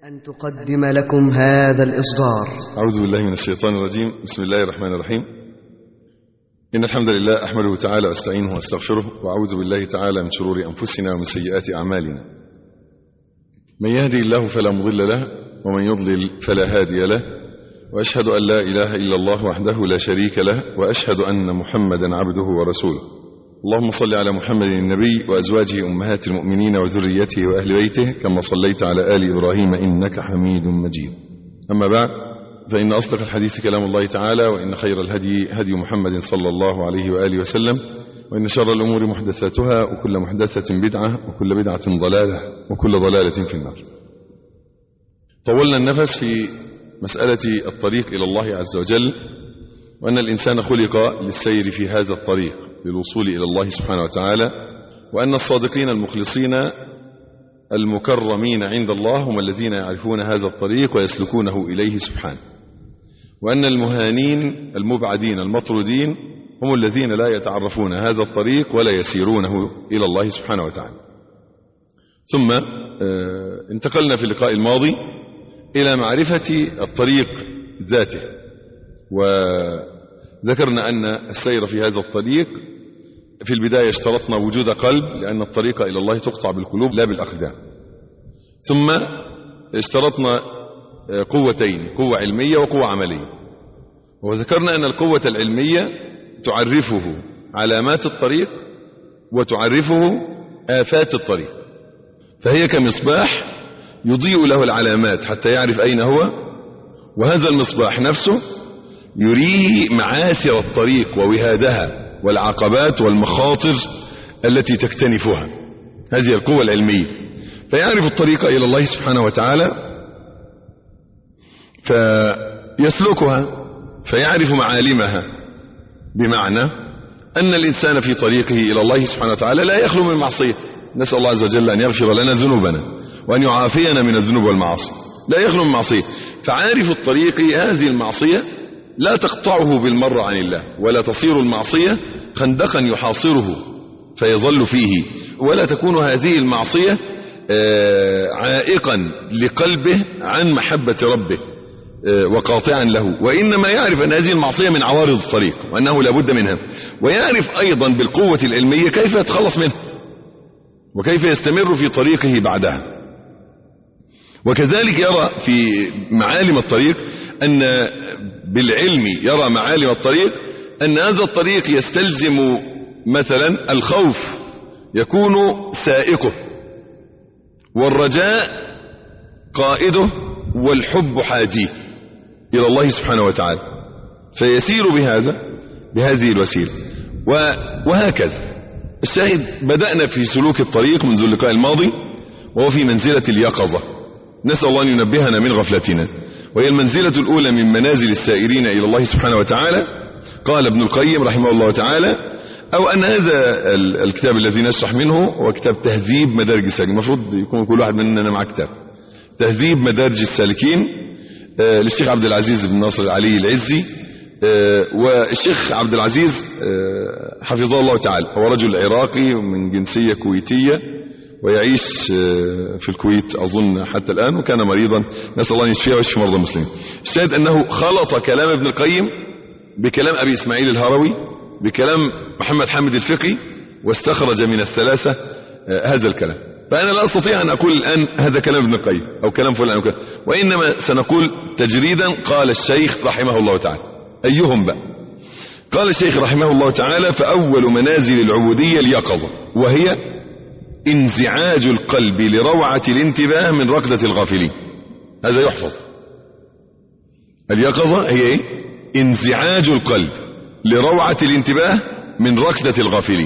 أن تقدم لكم هذا الإصدار أعوذ بالله من الشيطان الرجيم بسم الله الرحمن الرحيم إن الحمد لله أحمده تعالى وأستعينه وأستغفره وأعوذ بالله تعالى من شرور أنفسنا ومن سيئات أعمالنا من يهدي الله فلا مضل له ومن يضلل فلا هادي له وأشهد أن لا إله إلا الله وحده لا شريك له وأشهد أن محمدا عبده ورسوله اللهم صل على محمد النبي وأزواجه أمهات المؤمنين وذريته وأهل بيته كما صليت على آل إبراهيم إنك حميد مجيد أما بعد فإن أصدق الحديث كلام الله تعالى وإن خير الهدي هدي محمد صلى الله عليه وآله وسلم وإن شر الأمور محدثاتها وكل محدثة بدعة وكل بدعة ضلالة وكل ضلالة في النار طولنا النفس في مسألة الطريق إلى الله عز وجل وأن الإنسان خلق للسير في هذا الطريق للوصول إلى الله سبحانه وتعالى وأن الصادقين المخلصين المكرمين عند الله هم الذين يعرفون هذا الطريق ويسلكونه إليه سبحانه وأن المهانين المبعدين المطرودين هم الذين لا يتعرفون هذا الطريق ولا يسيرونه إلى الله سبحانه وتعالى ثم انتقلنا في اللقاء الماضي إلى معرفة الطريق ذاته وذكرنا أن السير في هذا الطريق في البداية اشترطنا وجود قلب لأن الطريق إلى الله تقطع بالقلوب لا بالأقدام ثم اشترطنا قوتين قوة علمية وقوة عملية وذكرنا أن القوة العلمية تعرفه علامات الطريق وتعرفه آفات الطريق فهي كمصباح يضيء له العلامات حتى يعرف أين هو وهذا المصباح نفسه يريه معاسر الطريق ووهادها والعقبات والمخاطر التي تكتنفها هذه القوة العلمية فيعرف الطريق إلى الله سبحانه وتعالى فيسلكها فيعرف معالمها بمعنى أن الإنسان في طريقه إلى الله سبحانه وتعالى لا يخلو من معصية نسأل الله عز وجل أن يغفر لنا ذنوبنا وأن يعافينا من الذنوب والمعاصي لا يخلو من معصية فعارف الطريق هذه المعصية لا تقطعه بالمر عن الله ولا تصير المعصية خندقا يحاصره فيظل فيه ولا تكون هذه المعصية عائقا لقلبه عن محبة ربه وقاطعا له وإنما يعرف أن هذه المعصية من عوارض الطريق وأنه لابد منها ويعرف أيضا بالقوة العلمية كيف يتخلص منها وكيف يستمر في طريقه بعدها وكذلك يرى في معالم الطريق أن بالعلم يرى معالم الطريق أن هذا الطريق يستلزم مثلا الخوف يكون سائقه والرجاء قائده والحب حاجيه إلى الله سبحانه وتعالى فيسير بهذا بهذه الوسيلة وهكذا الشاهد بدأنا في سلوك الطريق منذ اللقاء الماضي وهو في منزلة اليقظة نسأل الله أن ينبهنا من غفلتنا وهي المنزلة الأولى من منازل السائرين إلى الله سبحانه وتعالى قال ابن القيم رحمه الله تعالى أو أن هذا الكتاب الذي نشرح منه هو كتاب تهذيب مدارج السالكين المفروض يكون كل واحد مننا مع كتاب تهذيب مدارج السالكين للشيخ عبد العزيز بن ناصر العلي العزي والشيخ عبد العزيز حفظه الله تعالى هو رجل عراقي من جنسية كويتية ويعيش في الكويت أظن حتى الآن وكان مريضا نسأل الله أن يشفيه ويشفي مرضى المسلمين الشاهد أنه خلط كلام ابن القيم بكلام أبي إسماعيل الهروي بكلام محمد حامد الفقي واستخرج من الثلاثة هذا الكلام فأنا لا أستطيع أن أقول الآن هذا كلام ابن القيم أو كلام فلان أو كلام وإنما سنقول تجريدا قال الشيخ رحمه الله تعالى أيهم بقى قال الشيخ رحمه الله تعالى فأول منازل العبودية اليقظة وهي انزعاج القلب لروعة الانتباه من ركضة الغافلين هذا يحفظ اليقظة هي ايه انزعاج القلب لروعة الانتباه من ركضة الغافلين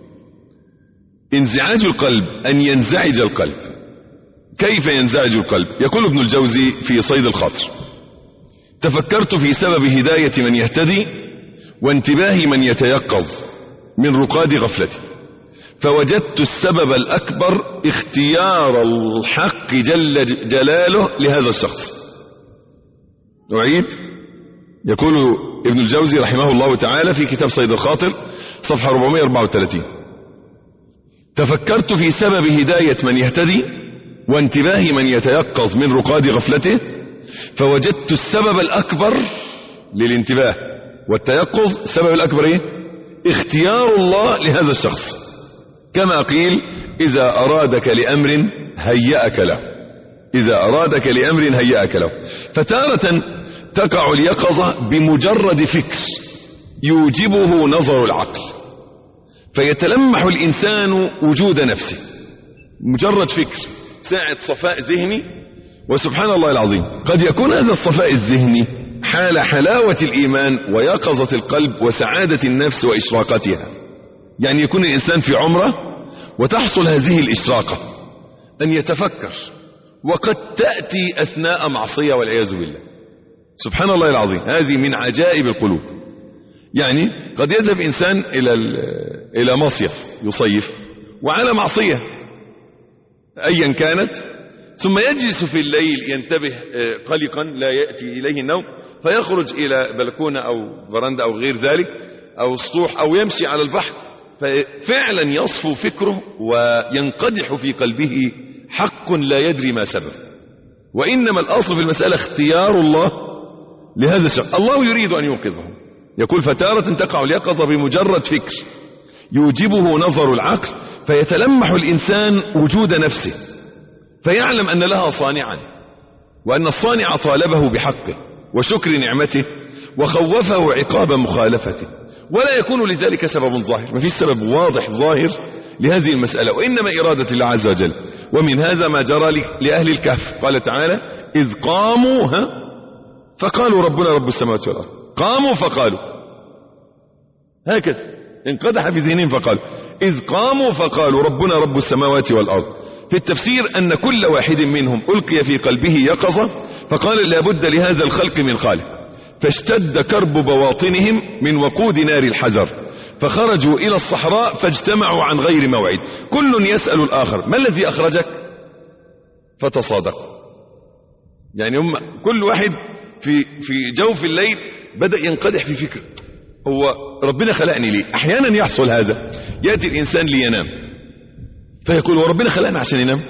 انزعاج القلب أن ينزعج القلب كيف ينزعج القلب يقول ابن الجوزي في صيد الخاطر تفكرت في سبب هداية من يهتدي وانتباه من يتيقظ من رقاد غفلته فوجدت السبب الأكبر اختيار الحق جل جلاله لهذا الشخص أعيد يقول ابن الجوزي رحمه الله تعالى في كتاب صيد الخاطر صفحة 434 تفكرت في سبب هداية من يهتدي وانتباه من يتيقظ من رقاد غفلته فوجدت السبب الأكبر للانتباه والتيقظ السبب الأكبر إيه؟ اختيار الله لهذا الشخص كما قيل إذا أرادك لأمر هيأك له إذا أرادك لأمر هيأك له فتارة تقع اليقظة بمجرد فكر يوجبه نظر العقل فيتلمح الإنسان وجود نفسه مجرد فكر ساعة صفاء ذهني وسبحان الله العظيم قد يكون هذا الصفاء الذهني حال حلاوة الإيمان ويقظة القلب وسعادة النفس وإشراقتها يعني يكون الإنسان في عمره وتحصل هذه الإشراقة أن يتفكر وقد تأتي أثناء معصية والعياذ بالله سبحان الله العظيم هذه من عجائب القلوب يعني قد يذهب إنسان إلى إلى مصيف يصيف وعلى معصية أيا كانت ثم يجلس في الليل ينتبه قلقا لا يأتي إليه النوم فيخرج إلى بلكونة أو برندة أو غير ذلك أو سطوح أو يمشي على البحر ففعلا يصفو فكره وينقدح في قلبه حق لا يدري ما سبب وإنما الأصل في المسألة اختيار الله لهذا الشخص الله يريد أن يوقظه يقول فتارة تقع اليقظة بمجرد فكر يوجبه نظر العقل فيتلمح الإنسان وجود نفسه فيعلم أن لها صانعا وأن الصانع طالبه بحقه وشكر نعمته وخوفه عقاب مخالفته ولا يكون لذلك سبب ظاهر ما فيش سبب واضح ظاهر لهذه المسألة وإنما إرادة الله عز وجل ومن هذا ما جرى لأهل الكهف قال تعالى إذ قاموا ها فقالوا ربنا رب السماوات والأرض قاموا فقالوا هكذا انقدح في ذهنهم فقالوا إذ قاموا فقالوا ربنا رب السماوات والأرض في التفسير أن كل واحد منهم ألقي في قلبه يقظة فقال لابد لهذا الخلق من خالق فاشتد كرب بواطنهم من وقود نار الحزر فخرجوا إلى الصحراء فاجتمعوا عن غير موعد كل يسأل الآخر ما الذي أخرجك فتصادق يعني هم كل واحد في في جوف الليل بدأ ينقدح في فكر هو ربنا خلقني ليه أحيانا يحصل هذا يأتي الإنسان لينام فيقول وربنا خلقنا عشان ينام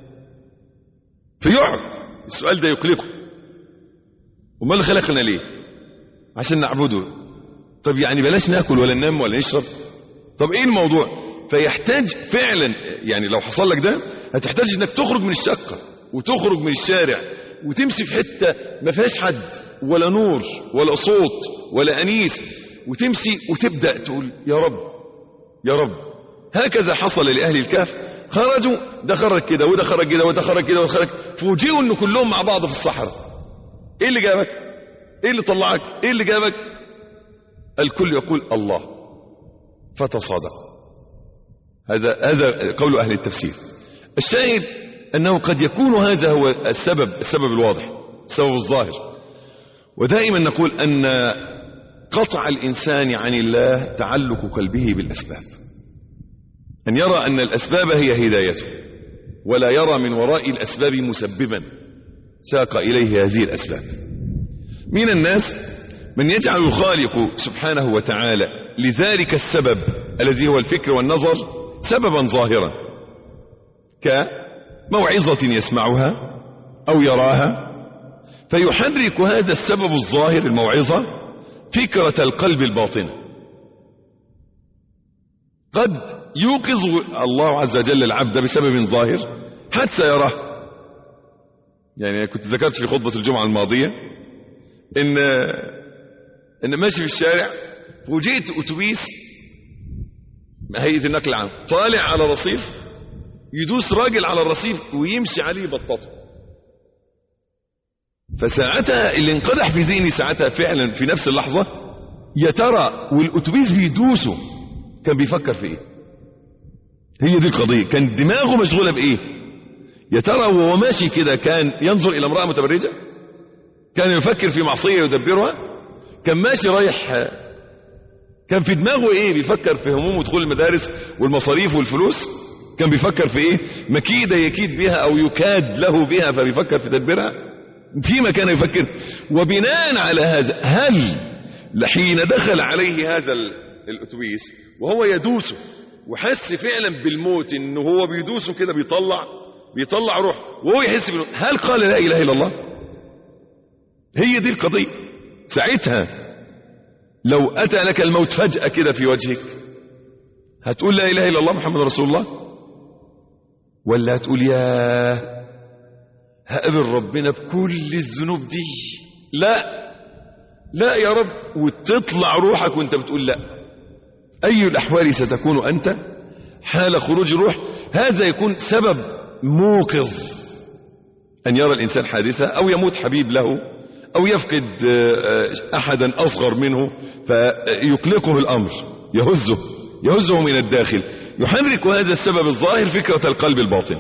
فيقعد السؤال ده يقلقه وما اللي خلقنا ليه عشان نعبده طب يعني بلاش ناكل ولا ننام ولا نشرب طب ايه الموضوع فيحتاج فعلا يعني لو حصل لك ده هتحتاج انك تخرج من الشقة وتخرج من الشارع وتمشي في حتة ما فيهاش حد ولا نور ولا صوت ولا أنيس وتمشي وتبدأ تقول يا رب يا رب هكذا حصل لأهل الكهف خرجوا ده خرج كده وده خرج كده وده خرج كده وده خرج فوجئوا ان كلهم مع بعض في الصحراء ايه اللي جابك ايه اللي طلعك ايه اللي جابك الكل يقول الله فتصادق هذا هذا قول اهل التفسير الشاهد انه قد يكون هذا هو السبب السبب الواضح السبب الظاهر ودائما نقول ان قطع الانسان عن الله تعلق قلبه بالاسباب أن يرى أن الأسباب هي هدايته ولا يرى من وراء الأسباب مسببا ساق إليه هذه الأسباب من الناس من يجعل الخالق سبحانه وتعالى لذلك السبب الذي هو الفكر والنظر سببا ظاهرا كموعظة يسمعها أو يراها فيحرك هذا السبب الظاهر الموعظة فكرة القلب الباطنة قد يوقظ الله عز وجل العبد بسبب ظاهر حتى يراه يعني كنت ذكرت في خطبة الجمعة الماضية ان ان ماشي في الشارع وجيت اتوبيس هيئة النقل العام طالع على رصيف يدوس راجل على الرصيف ويمشي عليه بطاطه فساعتها اللي انقدح في ذهني ساعتها فعلا في نفس اللحظة يا ترى والاتوبيس بيدوسه كان بيفكر في ايه هي دي القضية كان دماغه مشغولة بايه يا ترى وهو ماشي كده كان ينظر الى امرأة متبرجة كان يفكر في معصية يدبرها كان ماشي رايح كان في دماغه ايه بيفكر في هموم دخول المدارس والمصاريف والفلوس كان بيفكر في ايه مكيدة يكيد بها او يكاد له بها فبيفكر في تدبيرها فيما كان يفكر وبناء على هذا هل حين دخل عليه هذا الاتوبيس وهو يدوسه وحس فعلا بالموت انه هو بيدوسه كده بيطلع بيطلع روح وهو يحس بالموت هل قال لا اله الا الله هي دي القضيه ساعتها لو اتى لك الموت فجاه كده في وجهك هتقول لا اله الا الله محمد رسول الله ولا هتقول يا هقابل ربنا بكل الذنوب دي لا لا يا رب وتطلع روحك وانت بتقول لا اي الاحوال ستكون انت حال خروج الروح هذا يكون سبب موقظ ان يرى الانسان حادثه او يموت حبيب له او يفقد احدا اصغر منه فيقلقه الامر يهزه يهزه من الداخل يحرك هذا السبب الظاهر فكره القلب الباطن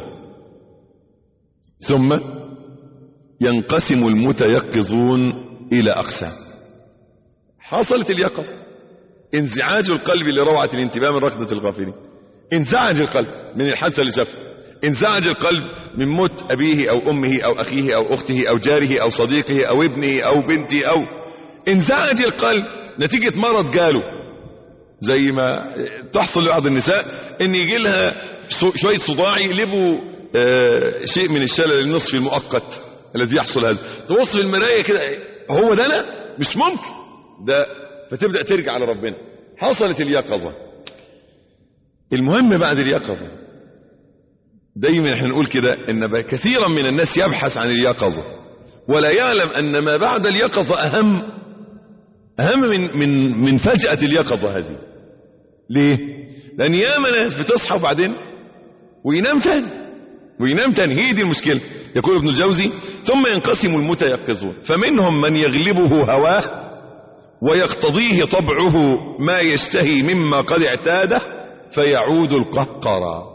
ثم ينقسم المتيقظون الى اقسام حصلت اليقظه انزعاج القلب لروعه الانتباه من ركضه الغافلين انزعج القلب من الحادثه اللي شافها انزعج القلب من موت ابيه او امه او اخيه او اخته او جاره او صديقه او ابنه او بنته او انزعج القلب نتيجه مرض جاله زي ما تحصل لبعض النساء ان يجي لها شويه صداع يقلبوا شيء من الشلل النصفي المؤقت الذي يحصل هذا تبص في المرايه كده هو ده انا مش ممكن ده فتبدا ترجع على ربنا حصلت اليقظه المهم بعد اليقظه دايما احنا نقول كده ان كثيرا من الناس يبحث عن اليقظه ولا يعلم ان ما بعد اليقظه اهم اهم من من من فجاه اليقظه هذه ليه لان ياما ناس بتصحى وبعدين وينام تاني وينام تاني هي دي المشكله يقول ابن الجوزي ثم ينقسم المتيقظون فمنهم من يغلبه هواه ويقتضيه طبعه ما يشتهي مما قد اعتاده فيعود القهقرا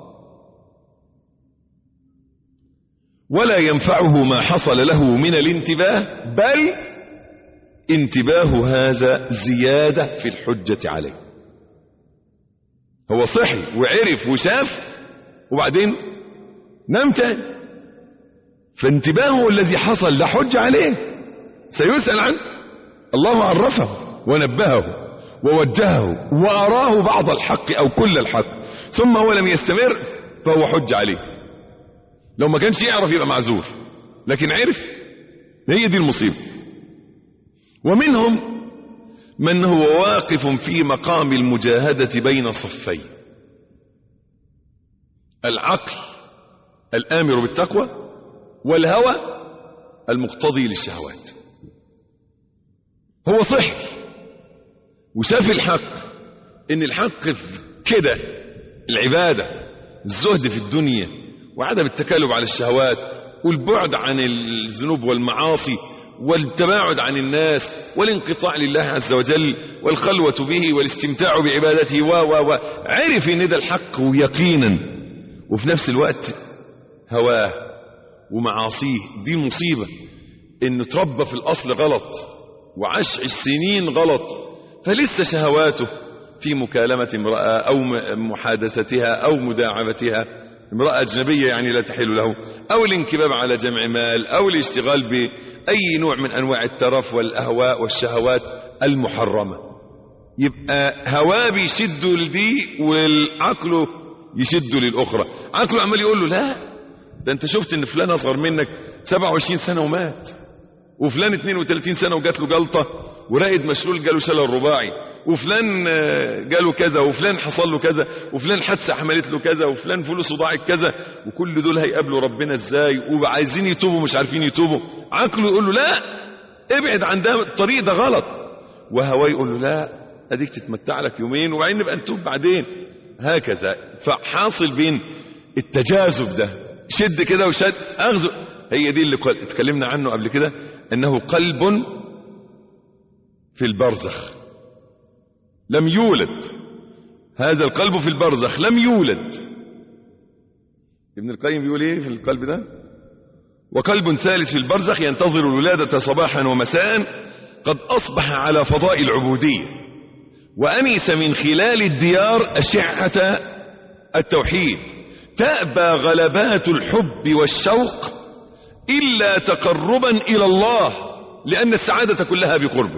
ولا ينفعه ما حصل له من الانتباه بل انتباه هذا زيادة في الحجة عليه هو صحي وعرف وشاف وبعدين نام تاني فانتباهه الذي حصل ده حجة عليه سيسأل عنه الله عرفه ونبهه ووجهه وأراه بعض الحق أو كل الحق ثم هو لم يستمر فهو حج عليه لو ما كانش يعرف يبقى معذور لكن عرف هي دي المصيبة ومنهم من هو واقف في مقام المجاهدة بين صفين العقل الآمر بالتقوى والهوى المقتضي للشهوات هو صحي وشاف الحق ان الحق في كده العبادة الزهد في الدنيا وعدم التكالب على الشهوات والبعد عن الذنوب والمعاصي والتباعد عن الناس والانقطاع لله عز وجل والخلوة به والاستمتاع بعبادته و و و عرف ان ده الحق ويقينا وفي نفس الوقت هواه ومعاصيه دي المصيبة انه تربى في الاصل غلط وعاش السنين غلط فلسه شهواته في مكالمة امرأة او محادثتها او مداعبتها امرأة أجنبية يعني لا تحل له أو الانكباب على جمع مال أو الاشتغال بأي نوع من أنواع الترف والأهواء والشهوات المحرمة يبقى هواه بيشد لدي والعقل يشد للأخرى عقله عمال يقول له لا ده أنت شفت إن فلان أصغر منك 27 سنة ومات وفلان 32 سنة وجات له جلطة ورائد مشلول جاله شلل رباعي وفلان جاله كذا وفلان حصل له كذا وفلان حادثه حملت له كذا وفلان فلوسه ضاعت كذا وكل دول هيقابلوا ربنا ازاي وعايزين يتوبوا مش عارفين يتوبوا عقله يقول له لا ابعد عن ده الطريق ده غلط وهواه يقول له لا اديك تتمتع لك يومين وبعدين نبقى نتوب بعدين هكذا فحاصل بين التجاذب ده شد كده وشد اخذ هي دي اللي اتكلمنا عنه قبل كده انه قلب في البرزخ لم يولد هذا القلب في البرزخ لم يولد ابن القيم بيقول ايه في القلب ده وقلب ثالث في البرزخ ينتظر الولادة صباحا ومساء قد أصبح على فضاء العبودية وأنس من خلال الديار أشعة التوحيد تأبى غلبات الحب والشوق إلا تقربا إلى الله لأن السعادة كلها بقربه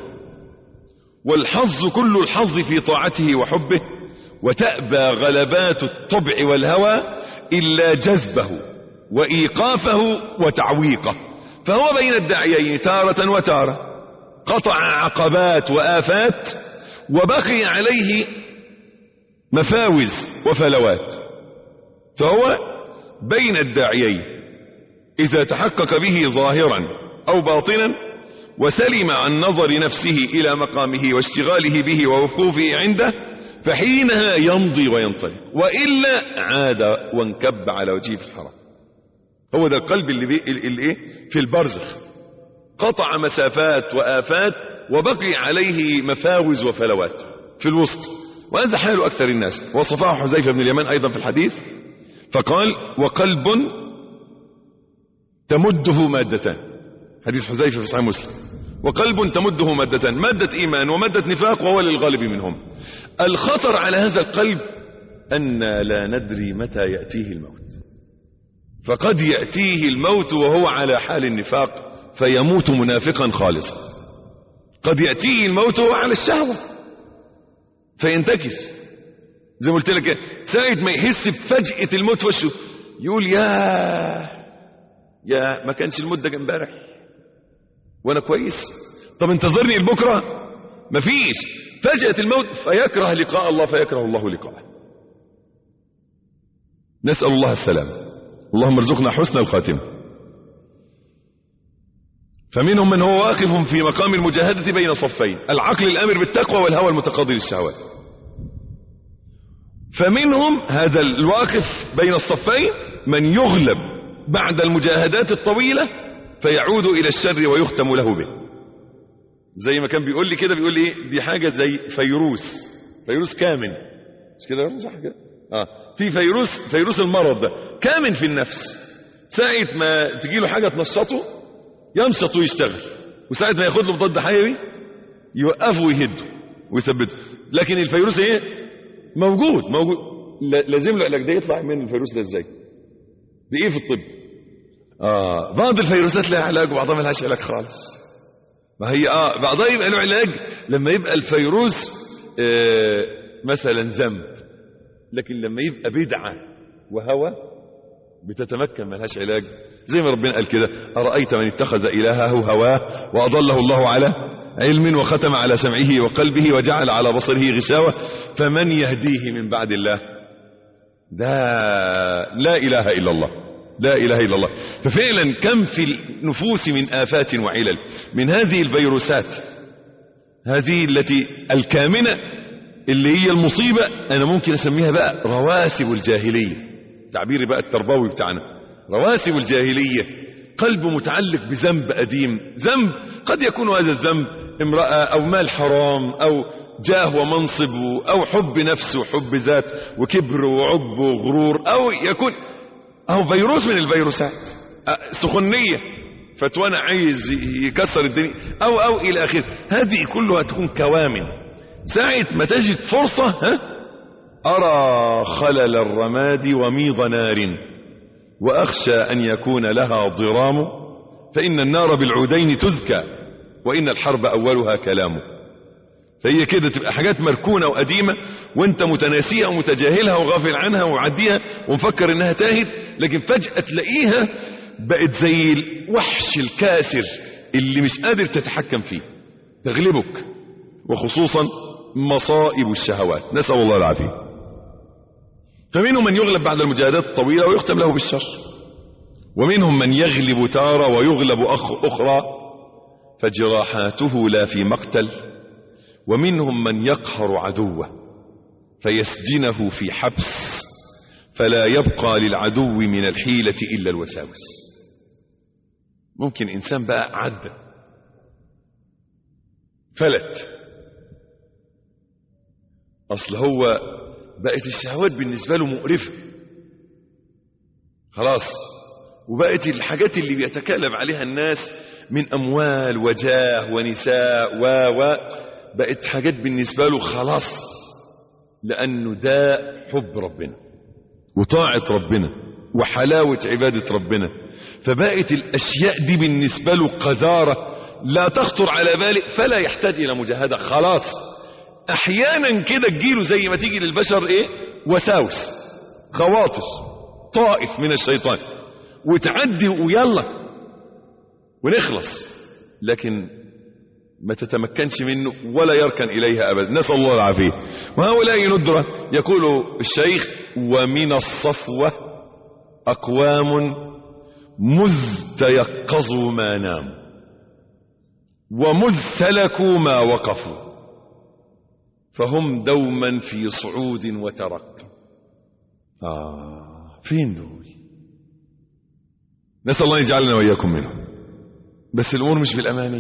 والحظ كل الحظ في طاعته وحبه وتأبى غلبات الطبع والهوى إلا جذبه وإيقافه وتعويقه فهو بين الداعيين تارة وتارة قطع عقبات وآفات وبقي عليه مفاوز وفلوات فهو بين الداعيين إذا تحقق به ظاهرا أو باطنا وسلم عن نظر نفسه إلى مقامه واشتغاله به ووقوفه عنده فحينها يمضي وينطلق وإلا عاد وانكب على وجهه في الحرام هو ده القلب اللي, بي... اللي ايه في البرزخ قطع مسافات وآفات وبقي عليه مفاوز وفلوات في الوسط وهذا حال أكثر الناس وصفه حذيفة بن اليمان أيضا في الحديث فقال وقلب تمده مادتان حديث حذيفة في صحيح مسلم وقلب تمده مادتان مادة إيمان ومادة نفاق وهو للغالب منهم الخطر على هذا القلب أن لا ندري متى يأتيه الموت فقد يأتيه الموت وهو على حال النفاق فيموت منافقا خالصا قد يأتيه الموت وهو على الشهوة فينتكس زي ما قلت لك ساعة ما يحس بفجأة الموت في وشه يقول يا يا ما كانش الموت ده امبارح وانا كويس طب انتظرني لبكره مفيش فجأة الموت فيكره لقاء الله فيكره الله لقاءه نسأل الله السلام اللهم ارزقنا حسن الخاتمة فمنهم من هو واقف في مقام المجاهدة بين صفين العقل الأمر بالتقوى والهوى المتقاضي للشهوات فمنهم هذا الواقف بين الصفين من يغلب بعد المجاهدات الطويلة فيعود إلى الشر ويختم له به زي ما كان بيقول لي كده بيقول لي ايه دي حاجة زي فيروس فيروس كامن مش كده صح كده اه في فيروس فيروس المرض ده كامن في النفس ساعة ما تجي له حاجة تنشطه ينشط ويشتغل وساعة ما ياخد له مضاد حيوي يوقفه ويهده ويثبته لكن الفيروس ايه موجود موجود لازم له علاج ده يطلع من الفيروس ده ازاي بايه في الطب اه بعض الفيروسات لها علاج وبعضها ما لهاش علاج خالص ما هي اه بعضها يبقى له علاج لما يبقى الفيروس آه مثلا ذنب لكن لما يبقى بدعه وهوى بتتمكن ما لهاش علاج زي ما ربنا قال كده ارايت من اتخذ الهه هواه واضله الله على علم وختم على سمعه وقلبه وجعل على بصره غشاوه فمن يهديه من بعد الله ده لا اله الا الله لا إله إلا الله ففعلا كم في النفوس من آفات وعلل من هذه الفيروسات هذه التي الكامنة اللي هي المصيبة أنا ممكن أسميها بقى رواسب الجاهلية تعبيري بقى التربوي بتاعنا رواسب الجاهلية قلب متعلق بذنب قديم ذنب قد يكون هذا الذنب امرأة أو مال حرام أو جاه ومنصب أو حب نفس وحب ذات وكبر وعب وغرور أو يكون أو فيروس من الفيروسات سخنية فتوانا عايز يكسر الدنيا أو أو إلى آخره هذه كلها تكون كوامن ساعة ما تجد فرصة ها أرى خلل الرماد وميض نار وأخشى أن يكون لها ضرام فإن النار بالعودين تزكى وإن الحرب أولها كلام فهي كده تبقى حاجات مركونة وقديمة وانت متناسيها ومتجاهلها وغافل عنها ومعديها ومفكر انها تاهت لكن فجأة تلاقيها بقت زي الوحش الكاسر اللي مش قادر تتحكم فيه تغلبك وخصوصا مصائب الشهوات نسأل الله العافية فمنهم من يغلب بعد المجاهدات الطويلة ويختم له بالشر ومنهم من يغلب تارة ويغلب أخ أخرى فجراحاته لا في مقتل ومنهم من يقهر عدوه فيسجنه في حبس فلا يبقى للعدو من الحيلة إلا الوساوس ممكن إنسان بقى عدى فلت أصل هو بقت الشهوات بالنسبة له مقرفة خلاص وبقت الحاجات اللي بيتكلم عليها الناس من أموال وجاه ونساء و و بقت حاجات بالنسبة له خلاص لأنه ده حب ربنا وطاعة ربنا وحلاوة عبادة ربنا فبقت الأشياء دي بالنسبة له قذارة لا تخطر على باله فلا يحتاج إلى مجاهدة خلاص أحيانا كده تجيله زي ما تيجي للبشر إيه وساوس خواطر طائف من الشيطان وتعدي ويلا ونخلص لكن ما تتمكنش منه ولا يركن إليها أبدا نسأل الله العافية وهؤلاء ندرة يقول الشيخ ومن الصفوة أقوام مذ تيقظوا ما ناموا ومذ سلكوا ما وقفوا فهم دوما في صعود وترقى آه فين دول نسأل الله يجعلنا وإياكم منهم بس الأمور مش بالأماني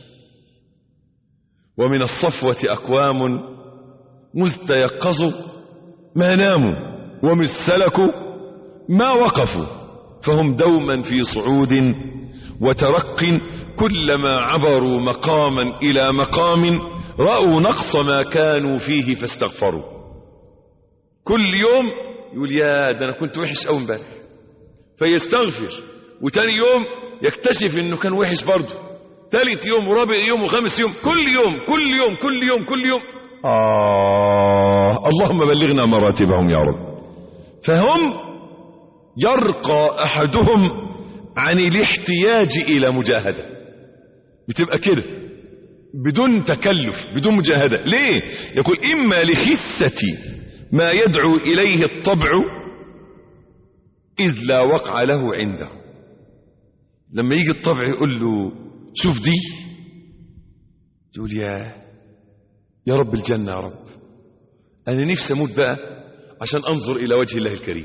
ومن الصفوة أقوام مذ تيقظوا ما ناموا ومذ سلكوا ما وقفوا فهم دوما في صعود وترق كلما عبروا مقاما إلى مقام رأوا نقص ما كانوا فيه فاستغفروا كل يوم يقول يا ده أنا كنت وحش أوي امبارح فيستغفر وتاني يوم يكتشف انه كان وحش برضه ثالث يوم ورابع يوم وخامس يوم كل يوم كل يوم كل يوم كل يوم آه اللهم بلغنا مراتبهم يا رب فهم يرقى أحدهم عن الاحتياج إلى مجاهدة بتبقى كده بدون تكلف بدون مجاهدة ليه يقول إما لخسة ما يدعو إليه الطبع إذ لا وقع له عنده لما يجي الطبع يقول له شوف دي يقول يا يا رب الجنة يا رب أنا نفسي أموت بقى عشان أنظر إلى وجه الله الكريم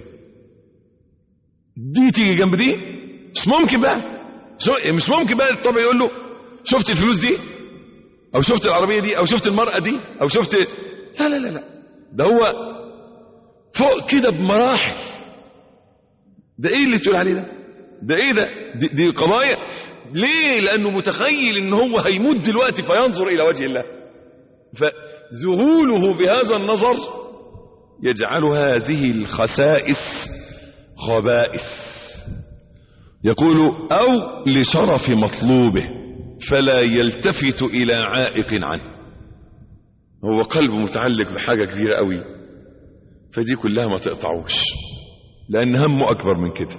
دي تيجي جنب دي مش ممكن بقى مش ممكن بقى الطبع يقول له شفت الفلوس دي أو شفت العربية دي أو شفت المرأة دي أو شفت لا لا لا لا ده هو فوق كده بمراحل ده ايه اللي تقول عليه ده ده ايه ده دي, دي قضايا ليه لانه متخيل ان هو هيموت دلوقتي فينظر الى وجه الله فذهوله بهذا النظر يجعل هذه الخسائس خبائث يقول او لشرف مطلوبه فلا يلتفت الى عائق عنه هو قلبه متعلق بحاجه كبيره قوي فدي كلها ما تقطعوش لأن همه أكبر من كده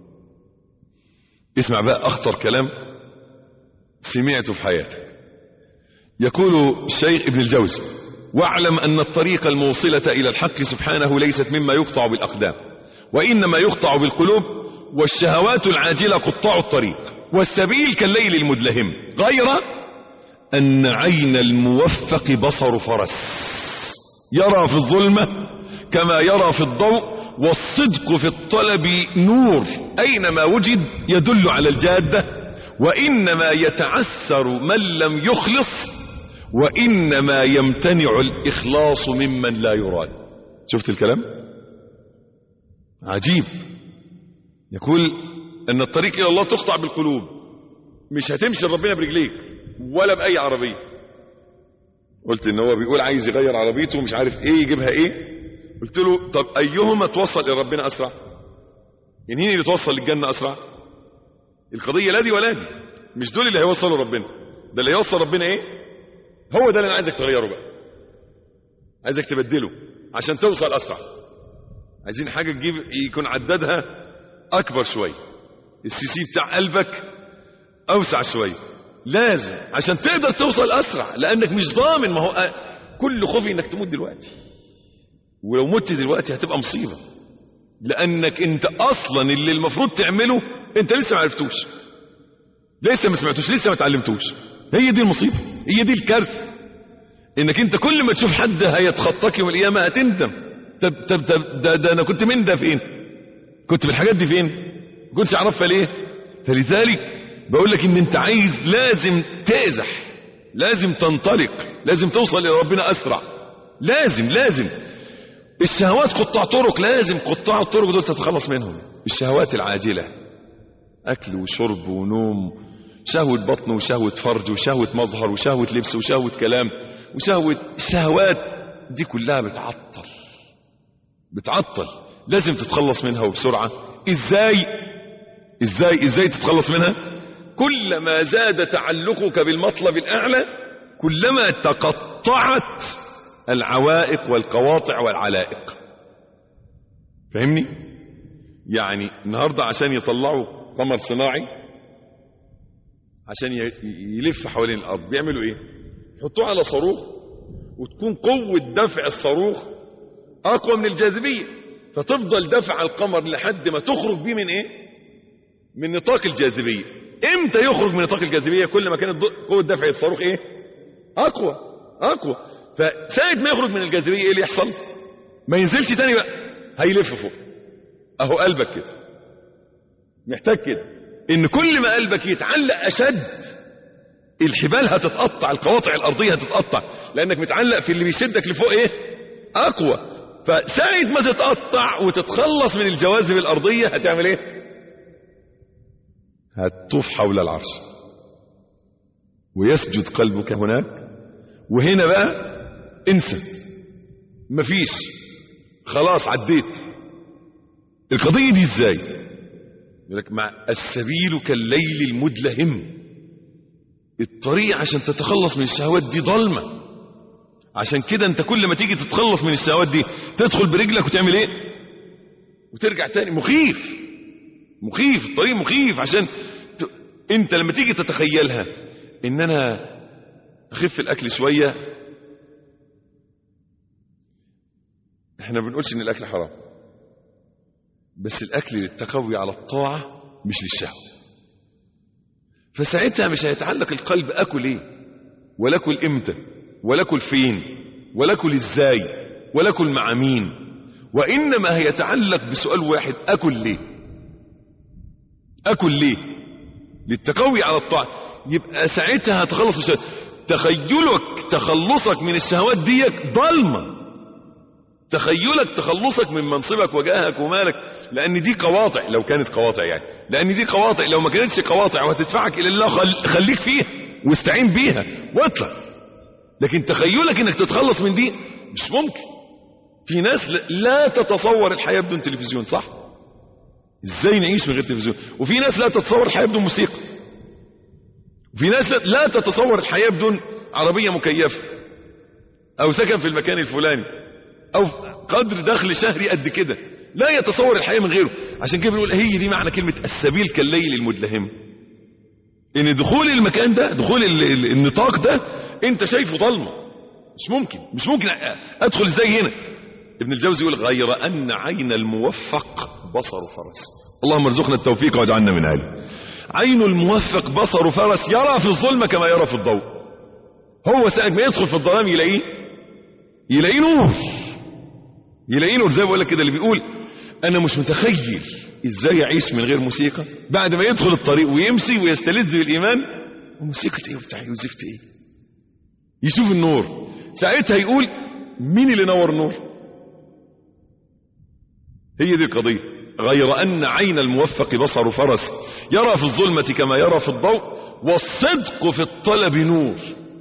اسمع بقى أخطر كلام سمعته في حياتك يقول الشيخ ابن الجوزي واعلم أن الطريق الموصلة إلى الحق سبحانه ليست مما يقطع بالأقدام وإنما يقطع بالقلوب والشهوات العاجلة قطاع الطريق والسبيل كالليل المدلهم غير أن عين الموفق بصر فرس يرى في الظلمة كما يرى في الضوء والصدق في الطلب نور أينما وجد يدل على الجادة وإنما يتعسر من لم يخلص وإنما يمتنع الإخلاص ممن لا يراد شفت الكلام عجيب يقول أن الطريق إلى الله تقطع بالقلوب مش هتمشي ربنا برجليك ولا بأي عربية قلت ان هو بيقول عايز يغير عربيته ومش عارف ايه يجيبها ايه قلت له طب ايهما توصل الى ربنا اسرع يعني مين اللي توصل للجنه اسرع القضيه لا دي ولا دي مش دول اللي هيوصلوا ربنا ده اللي هيوصل ربنا ايه هو ده اللي انا عايزك تغيره بقى عايزك تبدله عشان توصل اسرع عايزين حاجه تجيب يكون عدادها اكبر شويه السي سي بتاع قلبك اوسع شويه لازم عشان تقدر توصل اسرع لانك مش ضامن ما هو كل خوفي انك تموت دلوقتي ولو مت دلوقتي هتبقى مصيبة لأنك أنت أصلا اللي المفروض تعمله أنت لسه ما عرفتوش لسه ما سمعتوش لسه ما تعلمتوش هي دي المصيبة هي دي الكارثة إنك أنت كل ما تشوف حد هيتخطاك يوم القيامة هتندم طب طب طب ده, ده أنا كنت من ده فين كنت في الحاجات دي فين ما كنتش أعرفها ليه فلذلك بقول لك إن أنت عايز لازم تأزح لازم تنطلق لازم توصل إلى ربنا أسرع لازم لازم الشهوات قطاع طرق لازم قطاع الطرق دول تتخلص منهم الشهوات العاجلة أكل وشرب ونوم شهوة بطن وشهوة فرج وشهوة مظهر وشهوة لبس وشهوة كلام وشهوة الشهوات دي كلها بتعطل بتعطل لازم تتخلص منها وبسرعة ازاي ازاي ازاي تتخلص منها كلما زاد تعلقك بالمطلب الأعلى كلما تقطعت العوائق والقواطع والعلائق فاهمني يعني النهاردة عشان يطلعوا قمر صناعي عشان ي- يلف حوالين الأرض بيعملوا إيه يحطوه على صاروخ وتكون قوة دفع الصاروخ أقوى من الجاذبية فتفضل دفع القمر لحد ما تخرج بيه من إيه من نطاق الجاذبية امتى يخرج من نطاق الجاذبية كل ما كانت ض- قوة دفع الصاروخ ايه اقوى اقوى فساعة ما يخرج من الجاذبية ايه اللي يحصل ما ينزلش تاني بقى هيلف فوق اهو قلبك كده محتاج كده ان كل ما قلبك يتعلق اشد الحبال هتتقطع القواطع الارضية هتتقطع لانك متعلق في اللي بيشدك لفوق ايه اقوى فساعة ما تتقطع وتتخلص من الجواذب الارضية هتعمل ايه هتطوف حول العرش ويسجد قلبك هناك وهنا بقى انسى مفيش خلاص عديت القضية دي ازاي يقول لك مع السبيل كالليل المدلهم الطريق عشان تتخلص من الشهوات دي ضلمة عشان كده انت كل ما تيجي تتخلص من الشهوات دي تدخل برجلك وتعمل ايه وترجع تاني مخيف مخيف الطريق مخيف عشان ت... انت لما تيجي تتخيلها ان انا اخف الاكل شويه احنا ما بنقولش ان الاكل حرام بس الاكل للتقوي على الطاعه مش للشهوه فساعتها مش هيتعلق القلب اكل ايه ولا اكل امتى ولا اكل فين ولا اكل ازاي ولا اكل مع مين وانما هيتعلق بسؤال واحد اكل ليه اكل ليه للتقوي على الطاعه يبقى ساعتها هتخلص مش تخيلك تخلصك من الشهوات ديك ضلمه تخيلك تخلصك من منصبك وجاهك ومالك لان دي قواطع لو كانت قواطع يعني لان دي قواطع لو ما كانتش قواطع وهتدفعك الى الله خل... خليك فيها واستعين بيها واطلع لكن تخيلك انك تتخلص من دي مش ممكن في ناس لا تتصور الحياه بدون تلفزيون صح ازاي نعيش من غير تلفزيون وفي ناس لا تتصور الحياه بدون موسيقى وفي ناس لا تتصور الحياه بدون عربيه مكيفه او سكن في المكان الفلاني او قدر دخل شهري قد كده لا يتصور الحياه من غيره عشان كده بنقول هي دي معنى كلمه السبيل كالليل المدلهم ان دخول المكان ده دخول ال- ال- النطاق ده انت شايفه ضلمه مش ممكن مش ممكن ادخل ازاي هنا ابن الجوزي يقول غير ان عين الموفق بصر فرس اللهم ارزقنا التوفيق واجعلنا من اهله عين الموفق بصر فرس يرى في الظلمه كما يرى في الضوء هو ساعه ما يدخل في الظلام يلاقيه يلاقيه نور يلاقيه نور زي ما بقول لك كده اللي بيقول انا مش متخيل ازاي يعيش من غير موسيقى بعد ما يدخل الطريق ويمشي ويستلذ بالايمان وموسيقى ايه وبتاع إيه وزفت ايه يشوف النور ساعتها يقول مين اللي نور النور هي دي القضيه غير ان عين الموفق بصر فرس يرى في الظلمه كما يرى في الضوء والصدق في الطلب نور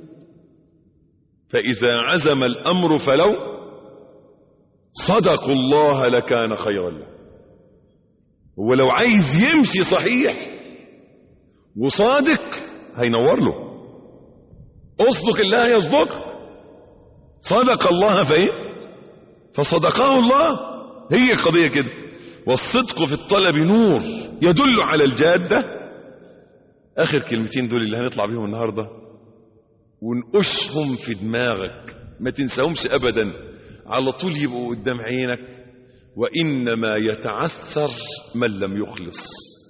فاذا عزم الامر فلو صدقوا الله لكان خيرا له هو لو عايز يمشي صحيح وصادق هينور له اصدق الله يصدق صدق الله فايه فصدقه الله هي القضيه كده والصدق في الطلب نور يدل على الجاده اخر كلمتين دول اللي هنطلع بيهم النهارده ونقشهم في دماغك ما تنساهمش ابدا على طول يبقوا قدام عينك وإنما يتعثر من لم يخلص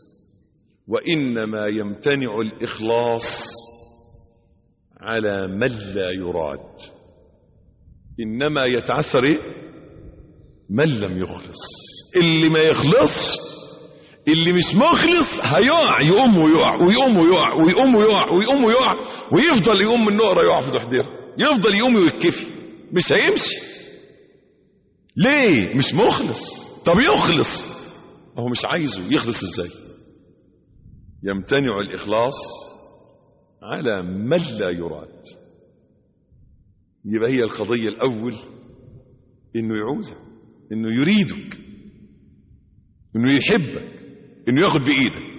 وإنما يمتنع الإخلاص على من لا يراد إنما يتعثر إيه؟ من لم يخلص اللي ما يخلص اللي مش مخلص هيقع يقوم ويقع ويقوم ويقع ويقوم ويقع ويقوم ويقع ويفضل يقوم من نقرة يقع في دحديره يفضل يقوم ويتكفي مش هيمشي ليه مش مخلص طب يخلص هو مش عايزه يخلص ازاي يمتنع الاخلاص على من لا يراد يبقى هي القضيه الاول انه يعوزك انه يريدك انه يحبك انه ياخد بايدك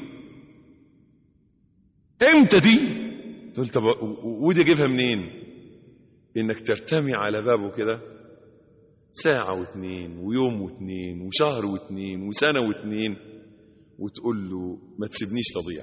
امتى دي تقول طب ودي اجيبها منين انك ترتمي على بابه كده ساعة واثنين ويوم واثنين وشهر واثنين وسنة واثنين وتقول له ما تسيبنيش تضيع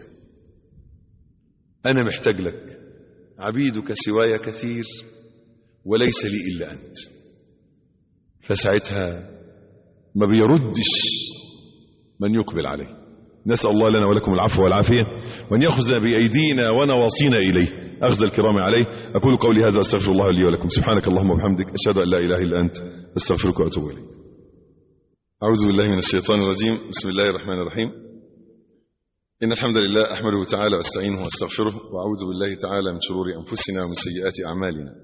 أنا محتاج لك عبيدك سواي كثير وليس لي إلا أنت فساعتها ما بيردش من يقبل عليه نسأل الله لنا ولكم العفو والعافية وأن يأخذ بأيدينا ونواصينا إليه أخذ الكرام عليه أقول قولي هذا أستغفر الله لي ولكم سبحانك اللهم وبحمدك أشهد أن لا إله إلا أنت أستغفرك وأتوب إليك أعوذ بالله من الشيطان الرجيم بسم الله الرحمن الرحيم إن الحمد لله أحمده تعالى وأستعينه وأستغفره وأعوذ بالله تعالى من شرور أنفسنا ومن سيئات أعمالنا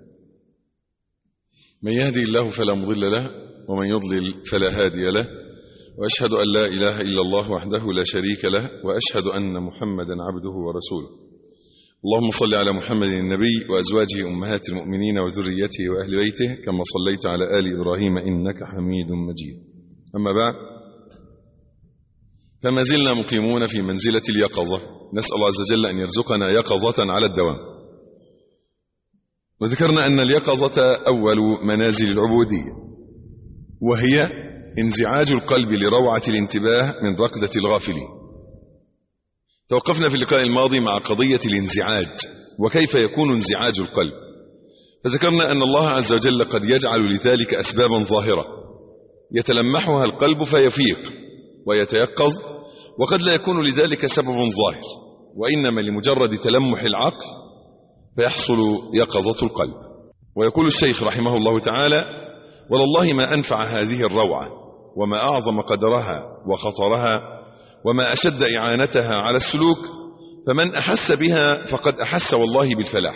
من يهدي الله فلا مضل له ومن يضلل فلا هادي له وأشهد أن لا إله إلا الله وحده لا شريك له وأشهد أن محمدا عبده ورسوله اللهم صل على محمد النبي وأزواجه أمهات المؤمنين وذريته وأهل بيته كما صليت على آل إبراهيم إنك حميد مجيد أما بعد فما زلنا مقيمون في منزلة اليقظة نسأل الله عز وجل أن يرزقنا يقظة على الدوام وذكرنا أن اليقظة أول منازل العبودية وهي انزعاج القلب لروعة الانتباه من ركضة الغافلين توقفنا في اللقاء الماضي مع قضية الانزعاج وكيف يكون انزعاج القلب فذكرنا أن الله عز وجل قد يجعل لذلك أسبابا ظاهرة يتلمحها القلب فيفيق ويتيقظ وقد لا يكون لذلك سبب ظاهر وإنما لمجرد تلمح العقل فيحصل يقظة القلب ويقول الشيخ رحمه الله تعالى ولله ما أنفع هذه الروعة وما أعظم قدرها وخطرها وما أشد إعانتها على السلوك فمن أحس بها فقد أحس والله بالفلاح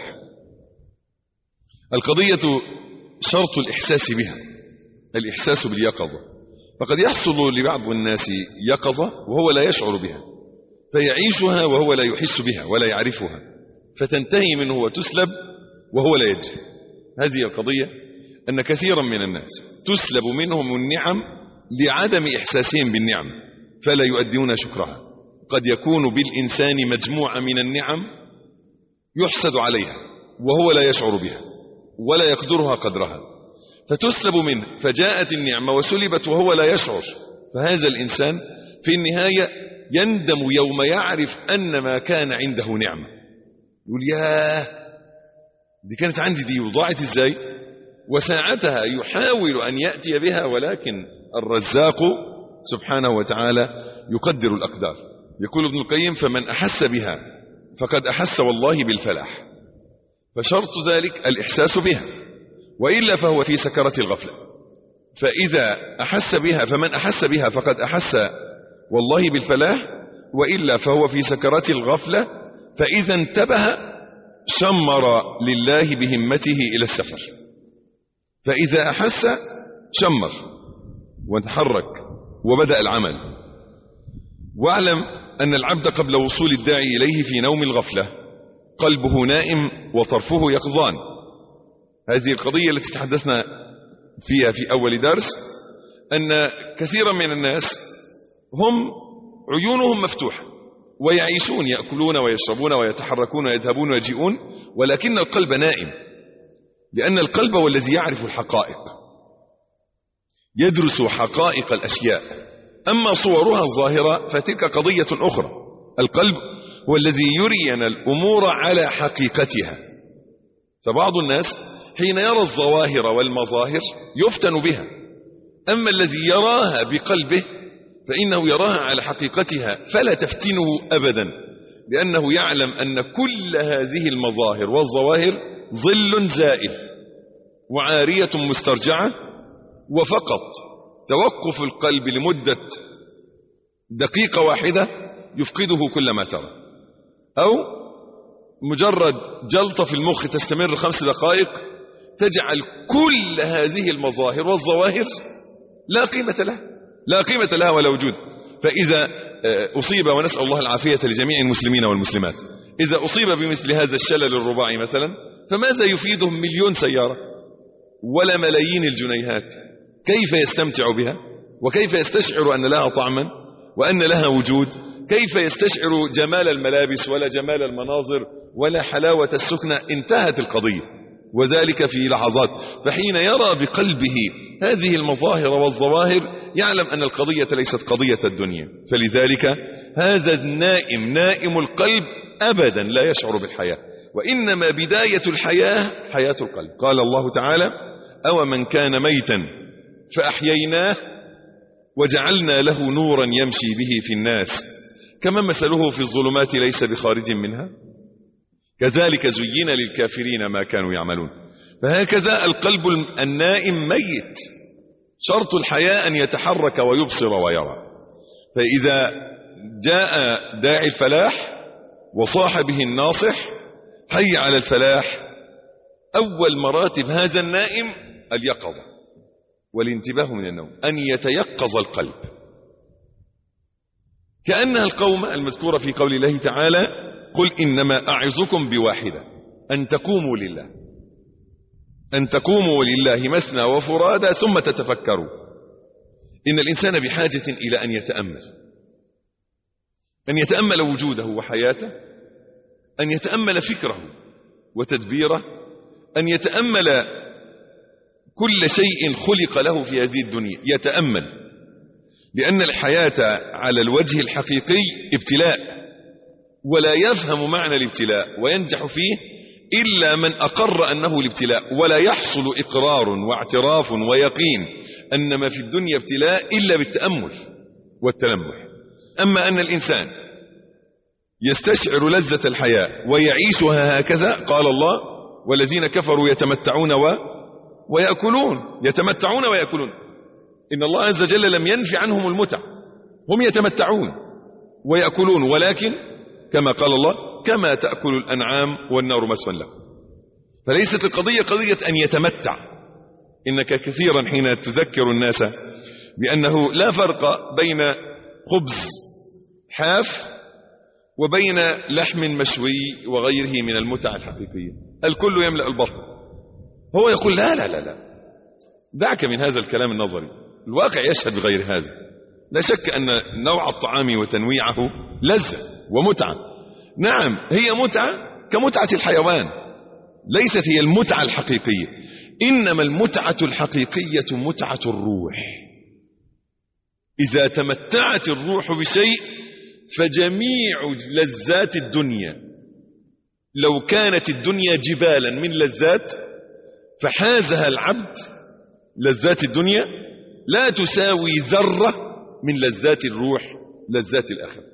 القضية شرط الإحساس بها الإحساس باليقظة فقد يحصل لبعض الناس يقظة وهو لا يشعر بها فيعيشها وهو لا يحس بها ولا يعرفها فتنتهي منه وتسلب وهو لا يدري هذه القضية أن كثيرا من الناس تسلب منهم النعم لعدم إحساسهم بالنعم فلا يؤدون شكرها قد يكون بالإنسان مجموعة من النعم يحسد عليها وهو لا يشعر بها ولا يقدرها قدرها فتسلب منه فجاءت النعمة وسلبت وهو لا يشعر فهذا الإنسان في النهاية يندم يوم يعرف أن ما كان عنده نعمة يقول ياه دي كانت عندي دي وضاعت ازاي وساعتها يحاول أن يأتي بها ولكن الرزاق سبحانه وتعالى يقدر الأقدار يقول ابن القيم فمن أحس بها فقد أحس والله بالفلاح فشرط ذلك الإحساس بها وإلا فهو في سكرة الغفلة فإذا أحس بها فمن أحس بها فقد أحس والله بالفلاح وإلا فهو في سكرات الغفلة فإذا انتبه شمر لله بهمته إلى السفر فإذا أحس شمر وتحرك وبدأ العمل واعلم أن العبد قبل وصول الداعي إليه في نوم الغفلة قلبه نائم وطرفه يقظان هذه القضية التي تحدثنا فيها في أول درس أن كثيرا من الناس هم عيونهم مفتوحة ويعيشون يأكلون ويشربون ويتحركون ويذهبون ويجيئون ولكن القلب نائم لأن القلب هو الذي يعرف الحقائق يدرس حقائق الأشياء أما صورها الظاهرة فتلك قضية أخرى القلب هو الذي يرينا الأمور على حقيقتها فبعض الناس حين يرى الظواهر والمظاهر يفتن بها أما الذي يراها بقلبه فإنه يراها على حقيقتها فلا تفتنه أبدا لأنه يعلم أن كل هذه المظاهر والظواهر ظل زائل وعارية مسترجعة وفقط توقف القلب لمدة دقيقة واحدة يفقده كل ما ترى أو مجرد جلطة في المخ تستمر خمس دقائق تجعل كل هذه المظاهر والظواهر لا قيمة لها لا قيمة لها ولا وجود فإذا أصيب ونسأل الله العافية لجميع المسلمين والمسلمات إذا أصيب بمثل هذا الشلل الرباعي مثلا فماذا يفيدهم مليون سيارة ولا ملايين الجنيهات كيف يستمتع بها وكيف يستشعر أن لها طعما وأن لها وجود كيف يستشعر جمال الملابس ولا جمال المناظر ولا حلاوة السكنة انتهت القضية وذلك في لحظات فحين يرى بقلبه هذه المظاهر والظواهر يعلم أن القضية ليست قضية الدنيا فلذلك هذا النائم نائم القلب أبدا لا يشعر بالحياة وإنما بداية الحياة حياة القلب قال الله تعالى أو من كان ميتا فأحييناه وجعلنا له نورا يمشي به في الناس كما مثله في الظلمات ليس بخارج منها كذلك زين للكافرين ما كانوا يعملون فهكذا القلب النائم ميت شرط الحياة أن يتحرك ويبصر ويرى فإذا جاء داعي الفلاح وصاح به الناصح حي على الفلاح أول مراتب هذا النائم اليقظة والانتباه من النوم أن يتيقظ القلب كأنها القوم المذكورة في قول الله تعالى قل إنما أعظكم بواحدة أن تقوموا لله أن تقوموا لله مثنى وفرادى ثم تتفكروا إن الإنسان بحاجة إلى أن يتأمل أن يتأمل وجوده وحياته أن يتأمل فكره وتدبيره أن يتأمل كل شيء خلق له في هذه الدنيا يتأمل لأن الحياة على الوجه الحقيقي ابتلاء ولا يفهم معنى الابتلاء وينجح فيه إلا من أقر أنه الابتلاء ولا يحصل إقرار واعتراف ويقين أن ما في الدنيا ابتلاء إلا بالتأمل والتلمح أما أن الإنسان يستشعر لذة الحياة ويعيشها هكذا قال الله والذين كفروا يتمتعون و ويأكلون يتمتعون ويأكلون إن الله عز وجل لم ينفي عنهم المتع هم يتمتعون ويأكلون ولكن كما قال الله كما تأكل الأنعام والنار مسوى له فليست القضية قضية أن يتمتع إنك كثيرا حين تذكر الناس بأنه لا فرق بين خبز حاف وبين لحم مشوي وغيره من المتع الحقيقية الكل يملأ البطن هو يقول لا لا لا لا دعك من هذا الكلام النظري الواقع يشهد بغير هذا لا شك أن نوع الطعام وتنويعه لذة ومتعة نعم هي متعة كمتعة الحيوان ليست هي المتعة الحقيقية إنما المتعة الحقيقية متعة الروح إذا تمتعت الروح بشيء فجميع لذات الدنيا لو كانت الدنيا جبالا من لذات فحازها العبد لذات الدنيا لا تساوي ذرة من لذات الروح لذات الآخرة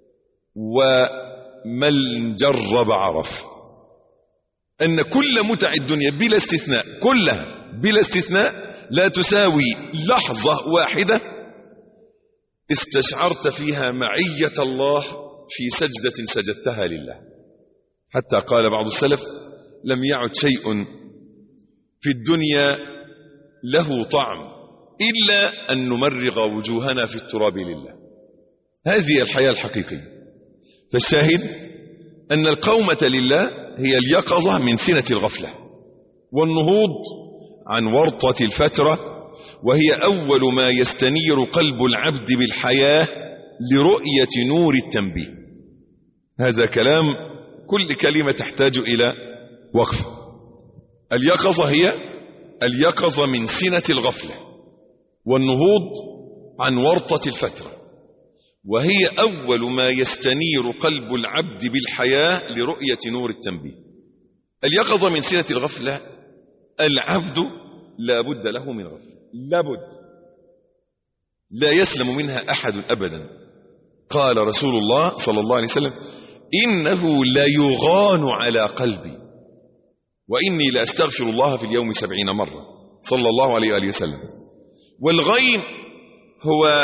ومن جرب عرف أن كل متع الدنيا بلا استثناء كلها بلا استثناء لا تساوي لحظة واحدة استشعرت فيها معية الله في سجدة سجدتها لله حتى قال بعض السلف لم يعد شيء في الدنيا له طعم إلا أن نمرغ وجوهنا في التراب لله هذه الحياة الحقيقية فالشاهد أن القومة لله هي اليقظة من سنة الغفلة والنهوض عن ورطة الفترة وهي أول ما يستنير قلب العبد بالحياة لرؤية نور التنبيه هذا كلام كل كلمة تحتاج إلى وقف اليقظة هي اليقظة من سنة الغفلة والنهوض عن ورطة الفترة وهي أول ما يستنير قلب العبد بالحياة لرؤية نور التنبيه اليقظة من سنة الغفلة العبد لا بد له من غفلة لابد لا يسلم منها أحد أبدا قال رسول الله صلى الله عليه وسلم إنه لا يغان على قلبي وإني لأستغفر الله في اليوم سبعين مرة صلى الله عليه وآله وسلم والغين هو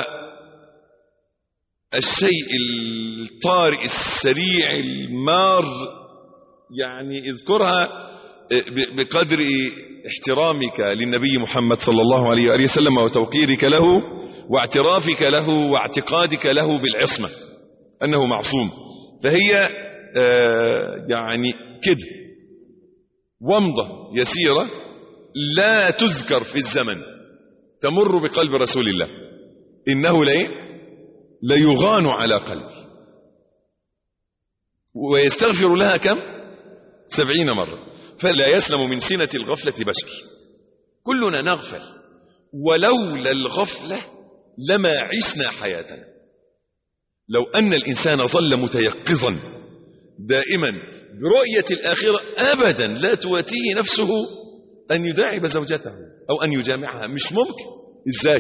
الشيء الطارئ السريع المار يعني اذكرها بقدر احترامك للنبي محمد صلى الله عليه وآله وسلم وتوقيرك له واعترافك له واعتقادك له بالعصمة أنه معصوم فهي يعني كده ومضة يسيرة لا تذكر في الزمن تمر بقلب رسول الله إنه لا ليغان على قلبي ويستغفر لها كم سبعين مرة فلا يسلم من سنة الغفلة بشر كلنا نغفل ولولا الغفلة لما عشنا حياتنا لو أن الإنسان ظل متيقظا دائما برؤية الآخرة أبدا لا تواتيه نفسه أن يداعب زوجته أو أن يجامعها مش ممكن إزاي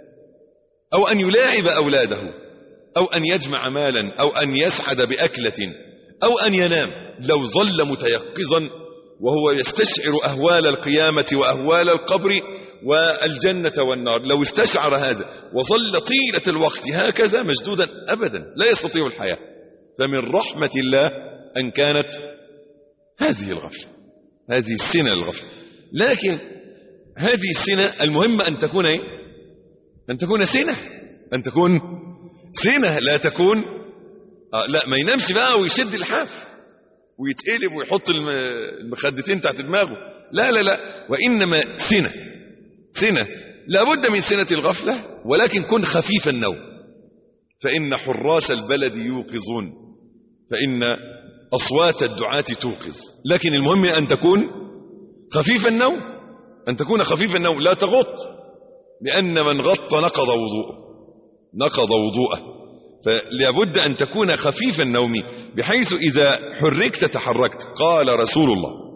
أو أن يلاعب أولاده أو أن يجمع مالا أو أن يسعد بأكلة أو أن ينام لو ظل متيقظا وهو يستشعر أهوال القيامة وأهوال القبر والجنة والنار لو استشعر هذا وظل طيلة الوقت هكذا مشدودا أبدا لا يستطيع الحياة فمن رحمة الله أن كانت هذه الغفلة هذه السنة الغفلة لكن هذه السنة المهم أن تكون إيه؟ أن تكون سنة أن تكون سنة لا تكون آه لا ما ينامش بقى ويشد الحاف ويتقلب ويحط المخدتين تحت دماغه لا لا لا وإنما سنة سنة لابد من سنة الغفلة ولكن كن خفيف النوم فإن حراس البلد يوقظون فإن أصوات الدعاة توقظ لكن المهم أن تكون خفيف النوم أن تكون خفيف النوم لا تغط لأن من غط نقض وضوءه نقض وضوءه فلابد أن تكون خفيف النوم بحيث إذا حركت تحركت قال رسول الله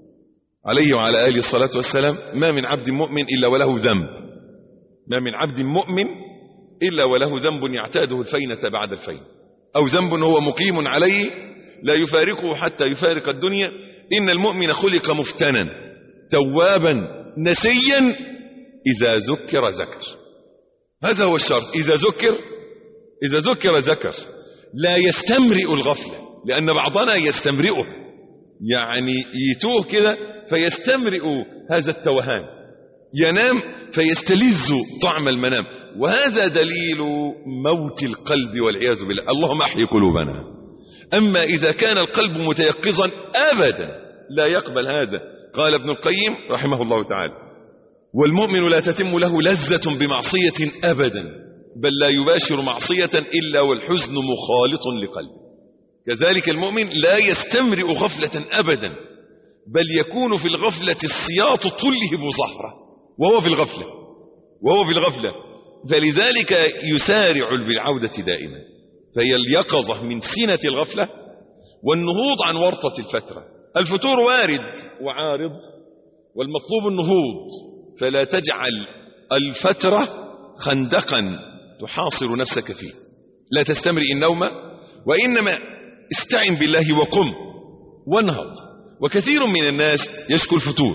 عليه وعلى آله الصلاة والسلام ما من عبد مؤمن إلا وله ذنب ما من عبد مؤمن إلا وله ذنب يعتاده الفينة بعد الفين أو ذنب هو مقيم عليه لا يفارقه حتى يفارق الدنيا إن المؤمن خلق مفتنا توابا نسيا إذا ذكر ذكر هذا هو الشرط إذا ذكر إذا ذكر ذكر لا يستمرئ الغفلة لأن بعضنا يستمرئه يعني يتوه كده فيستمرئ هذا التوهان ينام فيستلذ طعم المنام وهذا دليل موت القلب والعياذ بالله اللهم احي قلوبنا أما إذا كان القلب متيقظا أبدا لا يقبل هذا قال ابن القيم رحمه الله تعالى والمؤمن لا تتم له لذة بمعصية أبدا بل لا يباشر معصية إلا والحزن مخالط لقلبه كذلك المؤمن لا يستمرئ غفلة أبدا بل يكون في الغفلة السياط تلهب ظهره وهو في الغفلة وهو في الغفلة فلذلك يسارع بالعودة دائما فهي اليقظة من سنة الغفلة والنهوض عن ورطة الفترة الفتور وارد وعارض والمطلوب النهوض فلا تجعل الفترة خندقا تحاصر نفسك فيه لا تستمرئ النوم وإنما استعن بالله وقم وانهض وكثير من الناس يشكو الفتور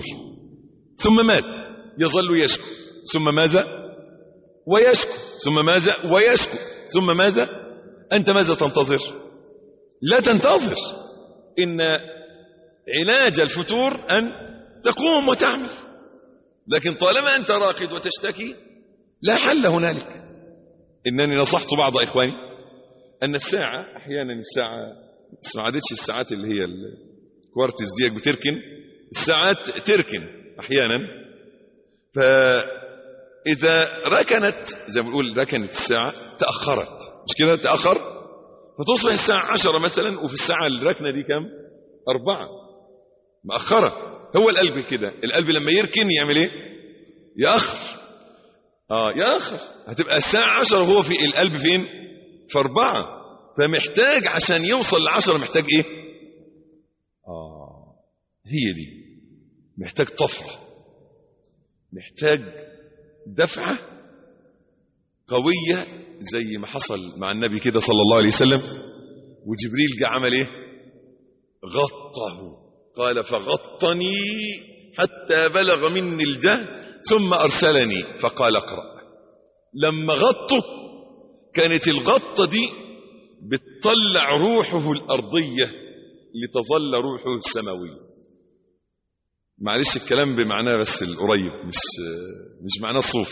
ثم ماذا يظل يشكو ثم ماذا ويشكو ثم ماذا ويشكو ثم ماذا أنت ماذا تنتظر لا تنتظر إن علاج الفتور أن تقوم وتعمل لكن طالما أنت راقد وتشتكي لا حل هنالك إنني نصحت بعض إخواني أن الساعة أحيانا الساعة ما عادتش الساعات اللي هي الكوارتز ديك بتركن الساعات تركن أحيانا فإذا ركنت زي ما بنقول ركنت الساعة تأخرت مش كده تأخر فتصبح الساعة عشرة مثلا وفي الساعة الركنة دي كام أربعة مأخرة هو القلب كده القلب لما يركن يعمل ايه يأخر اه يأخر هتبقى الساعة عشرة وهو في القلب فين في أربعة فمحتاج عشان يوصل لعشرة محتاج ايه اه هي دي محتاج طفرة محتاج دفعة قوية زي ما حصل مع النبي كده صلى الله عليه وسلم وجبريل جه عمل ايه غطه قال فغطني حتى بلغ مني الجهل ثم أرسلني فقال اقرأ لما غطه كانت الغطة دي بتطلع روحه الأرضية لتظل روحه السماوية معلش الكلام بمعناه بس القريب مش مش معناه الصوفي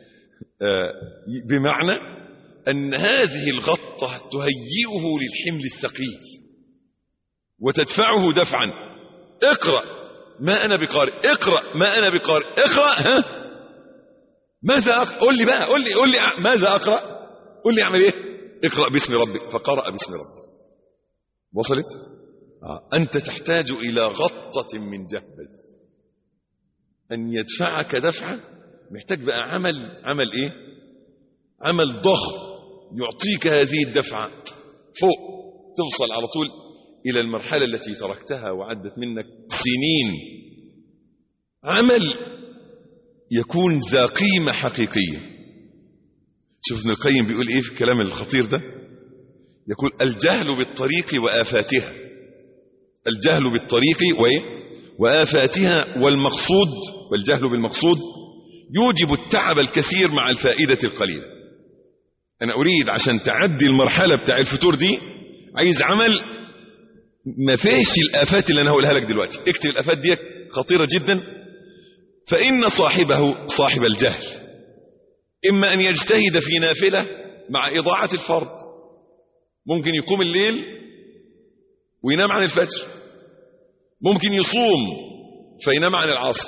بمعنى أن هذه الغطة تهيئه للحمل الثقيل وتدفعه دفعا اقرأ ما أنا بقارئ اقرأ ما أنا بقارئ اقرأ ها ماذا أقرأ قل لي بقى قل لي قل لي ماذا أقرأ قل لي أعمل إيه اقرأ باسم ربك فقرأ باسم ربك وصلت آه. أنت تحتاج إلى غطة من جهبذ أن يدفعك دفعة محتاج بقى عمل عمل إيه عمل ضخم يعطيك هذه الدفعة فوق توصل على طول إلى المرحلة التي تركتها وعدت منك سنين عمل يكون ذا قيمة حقيقية شوف ابن القيم بيقول ايه في الكلام الخطير ده يقول الجهل بالطريق وآفاتها الجهل بالطريق وايه وآفاتها والمقصود والجهل بالمقصود يوجب التعب الكثير مع الفائدة القليلة أنا أريد عشان تعدي المرحلة بتاع الفتور دي عايز عمل ما فيش الآفات اللي أنا هقولها لك دلوقتي اكتب الآفات دي خطيرة جدا فإن صاحبه صاحب الجهل إما أن يجتهد في نافلة مع إضاعة الفرض ممكن يقوم الليل وينام عن الفجر ممكن يصوم فينام عن العصر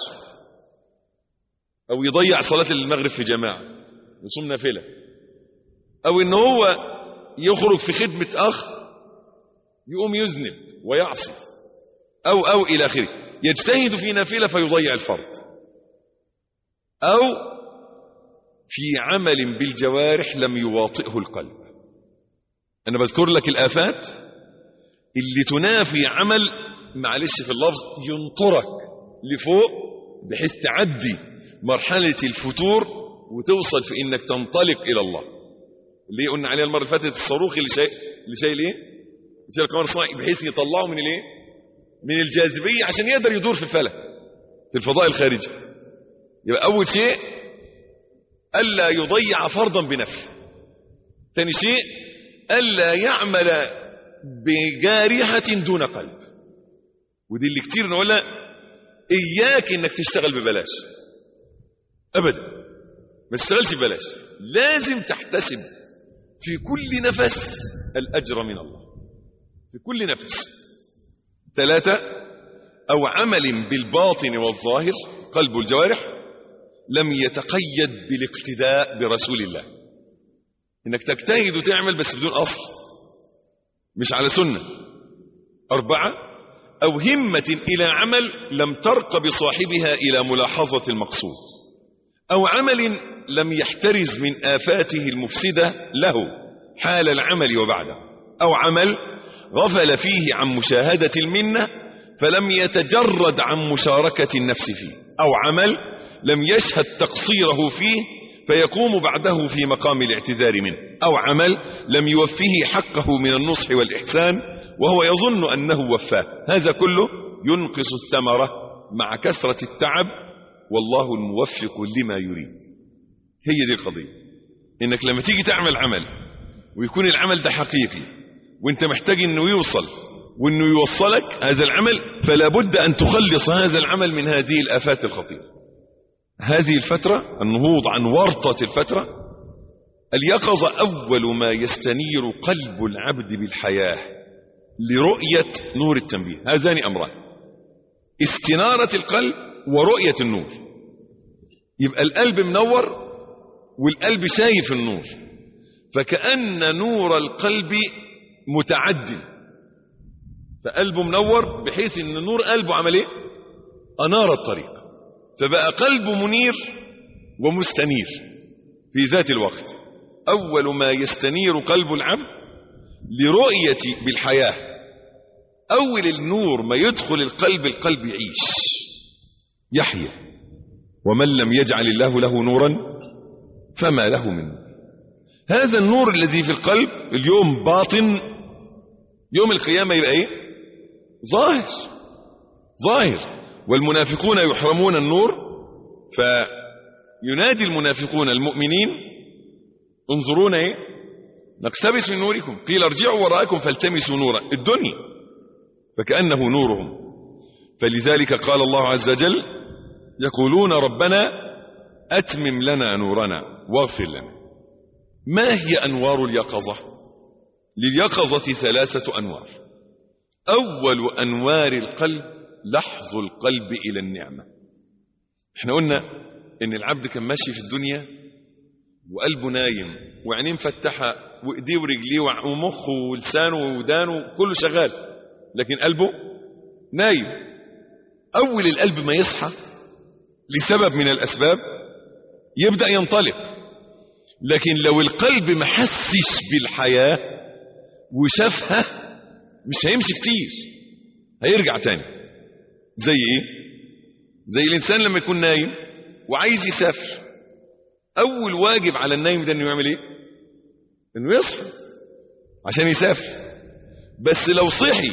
أو يضيع صلاة المغرب في جماعة يصوم نافلة أو إن هو يخرج في خدمة أخ يقوم يذنب ويعصي أو أو إلى آخره يجتهد في نافلة فيضيع الفرض أو في عمل بالجوارح لم يواطئه القلب أنا بذكر لك الآفات اللي تنافي عمل معلش في اللفظ ينطرك لفوق بحيث تعدي مرحلة الفتور وتوصل في إنك تنطلق إلى الله اللي قلنا عليها المرة اللي فاتت الصاروخ اللي شايل اللي شايل إيه؟ اللي شايل القمر الصناعي بحيث يطلعه من الإيه؟ من الجاذبية عشان يقدر يدور في الفلك في الفضاء الخارجي يبقى أول شيء ألا يضيع فرضا بنفل ثاني شيء ألا يعمل بجارحة دون قلب ودي اللي كتير نقولها إياك إنك تشتغل ببلاش أبدا ما تشتغلش ببلاش لازم تحتسب في كل نفس الأجر من الله في كل نفس ثلاثة أو عمل بالباطن والظاهر قلب الجوارح لم يتقيد بالاقتداء برسول الله انك تجتهد وتعمل بس بدون اصل مش على سنه اربعه او همه الى عمل لم ترق بصاحبها الى ملاحظه المقصود او عمل لم يحترز من افاته المفسده له حال العمل وبعده او عمل غفل فيه عن مشاهده المنه فلم يتجرد عن مشاركه النفس فيه او عمل لم يشهد تقصيره فيه فيقوم بعده في مقام الاعتذار منه أو عمل لم يوفيه حقه من النصح والإحسان وهو يظن أنه وفاه هذا كله ينقص الثمرة مع كثرة التعب والله الموفق لما يريد هي دي القضية إنك لما تيجي تعمل عمل ويكون العمل ده حقيقي وانت محتاج انه يوصل وانه يوصلك هذا العمل فلا بد ان تخلص هذا العمل من هذه الافات الخطيره هذه الفترة النهوض عن ورطة الفترة اليقظة أول ما يستنير قلب العبد بالحياة لرؤية نور التنبيه هذان أمران استنارة القلب ورؤية النور يبقى القلب منور والقلب شايف النور فكأن نور القلب متعد فقلبه منور بحيث ان نور قلبه عمل ايه انار الطريق فبقى قلبه منير ومستنير في ذات الوقت أول ما يستنير قلب العبد لرؤية بالحياة أول النور ما يدخل القلب القلب يعيش يحيا ومن لم يجعل الله له نورا فما له من نور هذا النور الذي في القلب اليوم باطن يوم القيامة يبقى ايه ظاهر ظاهر والمنافقون يحرمون النور فينادي المنافقون المؤمنين انظرونا ايه نقتبس من نوركم قيل ارجعوا وراءكم فالتمسوا نورا الدنيا فكأنه نورهم فلذلك قال الله عز وجل يقولون ربنا أتمم لنا نورنا واغفر لنا ما هي أنوار اليقظة لليقظة ثلاثة أنوار أول أنوار القلب لحظ القلب إلى النعمة احنا قلنا ان العبد كان ماشي في الدنيا وقلبه نايم وعينيه مفتحة وايديه ورجليه ومخه ولسانه ودانه كله شغال لكن قلبه نايم اول القلب ما يصحى لسبب من الاسباب يبدا ينطلق لكن لو القلب ما حسش بالحياه وشافها مش هيمشي كتير هيرجع تاني زي ايه زي الانسان لما يكون نايم وعايز يسافر اول واجب على النايم ده انه يعمل ايه انه يصحى عشان يسافر بس لو صحي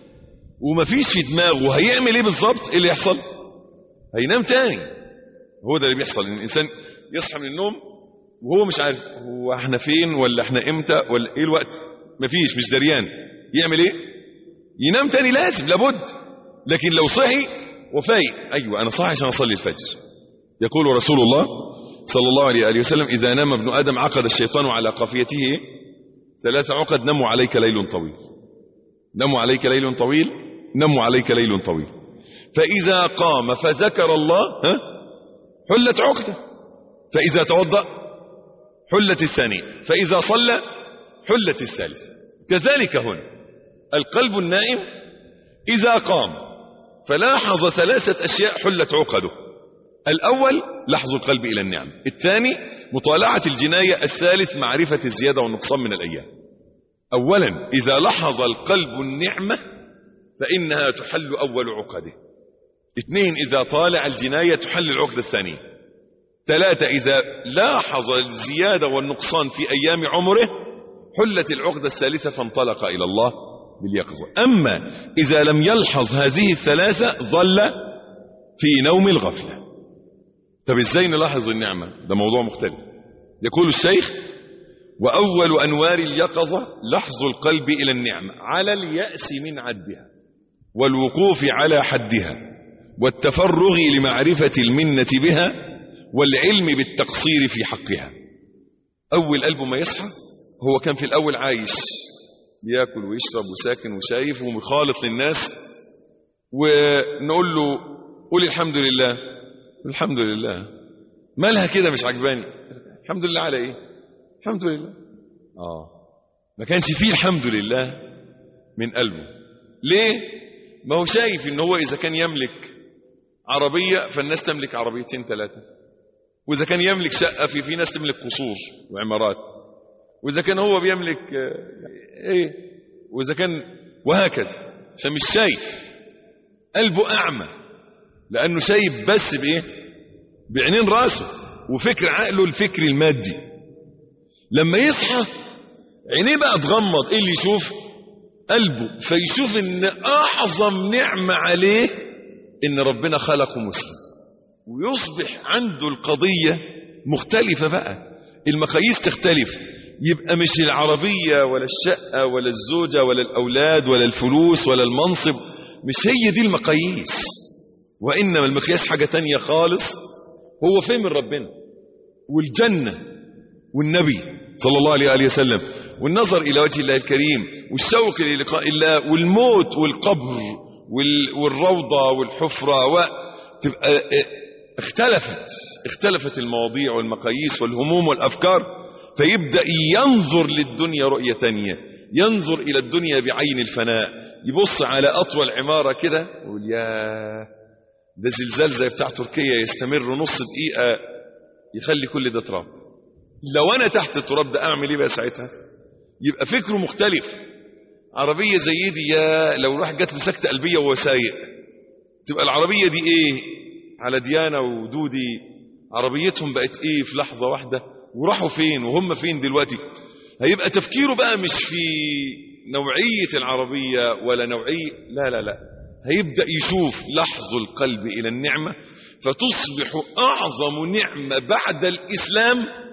ومفيش في دماغه هيعمل ايه بالظبط ايه اللي يحصل هينام تاني هو ده اللي بيحصل ان الانسان يصحى من النوم وهو مش عارف هو احنا فين ولا احنا امتى ولا ايه الوقت مفيش مش دريان يعمل ايه ينام تاني لازم لابد لكن لو صحي وفايق ايوه انا صاحي عشان اصلي الفجر يقول رسول الله صلى الله عليه وآله وسلم إذا نام ابن آدم عقد الشيطان على قافيته ثلاث عقد نموا عليك ليل طويل نموا عليك ليل طويل نموا عليك ليل طويل فإذا قام فذكر الله ها حلت عقدة فإذا توضأ حلت الثانية فإذا صلى حلت الثالثة كذلك هنا القلب النائم إذا قام فلاحظ ثلاثة أشياء حلت عقده الأول لحظ القلب إلى النعم الثاني مطالعة الجناية الثالث معرفة الزيادة والنقصان من الأيام أولا إذا لحظ القلب النعمة فإنها تحل أول عقده اثنين إذا طالع الجناية تحل العقدة الثانية ثلاثة إذا لاحظ الزيادة والنقصان في أيام عمره حلت العقدة الثالثة فانطلق إلى الله باليقظة أما إذا لم يلحظ هذه الثلاثة ظل في نوم الغفلة طب ازاي نلاحظ النعمة ده موضوع مختلف يقول الشيخ وأول أنوار اليقظة لحظ القلب إلى النعمة على اليأس من عدها والوقوف على حدها والتفرغ لمعرفة المنة بها والعلم بالتقصير في حقها أول قلبه ما يصحى هو كان في الأول عايش بياكل ويشرب وساكن وشايف ومخالط للناس ونقول له قول الحمد لله الحمد لله مالها كده مش عجباني الحمد لله على ايه الحمد لله اه ما كانش فيه الحمد لله من قلبه ليه ما هو شايف ان هو اذا كان يملك عربية فالناس تملك عربيتين ثلاثة واذا كان يملك شقة في في ناس تملك قصور وعمارات واذا كان هو بيملك ايه واذا كان وهكذا عشان مش شايف قلبه اعمى لانه شايف بس بايه بعينين راسه وفكر عقله الفكر المادي لما يصحى عينيه بقى تغمض ايه اللي يشوف قلبه فيشوف ان اعظم نعمة عليه ان ربنا خلقه مسلم ويصبح عنده القضية مختلفة بقى المقاييس تختلف يبقى مش العربية ولا الشقة ولا الزوجة ولا الأولاد ولا الفلوس ولا المنصب مش هي دي المقاييس وإنما المقياس حاجة تانية خالص هو فين من ربنا والجنة والنبي صلى الله عليه وآله وسلم والنظر إلى وجه الله الكريم والشوق للقاء الله والموت والقبر والروضة والحفرة وتبقى اختلفت اختلفت المواضيع والمقاييس والهموم والأفكار فيبدأ ينظر للدنيا رؤية تانية ينظر إلى الدنيا بعين الفناء يبص على أطول عمارة كده ويقول يا ده زلزال زي بتاع تركيا يستمر نص دقيقة يخلي كل ده تراب لو أنا تحت التراب ده أعمل إيه بقى ساعتها يبقى فكره مختلف عربية زي دي يا لو راح جات له سكتة قلبية وهو سايق تبقى العربية دي إيه على ديانة ودودي عربيتهم بقت إيه في لحظة واحدة وراحوا فين وهم فين دلوقتي هيبقى تفكيره بقى مش في نوعية العربية ولا نوعية لا لا لا هيبدأ يشوف لحظ القلب إلى النعمة فتصبح أعظم نعمة بعد الإسلام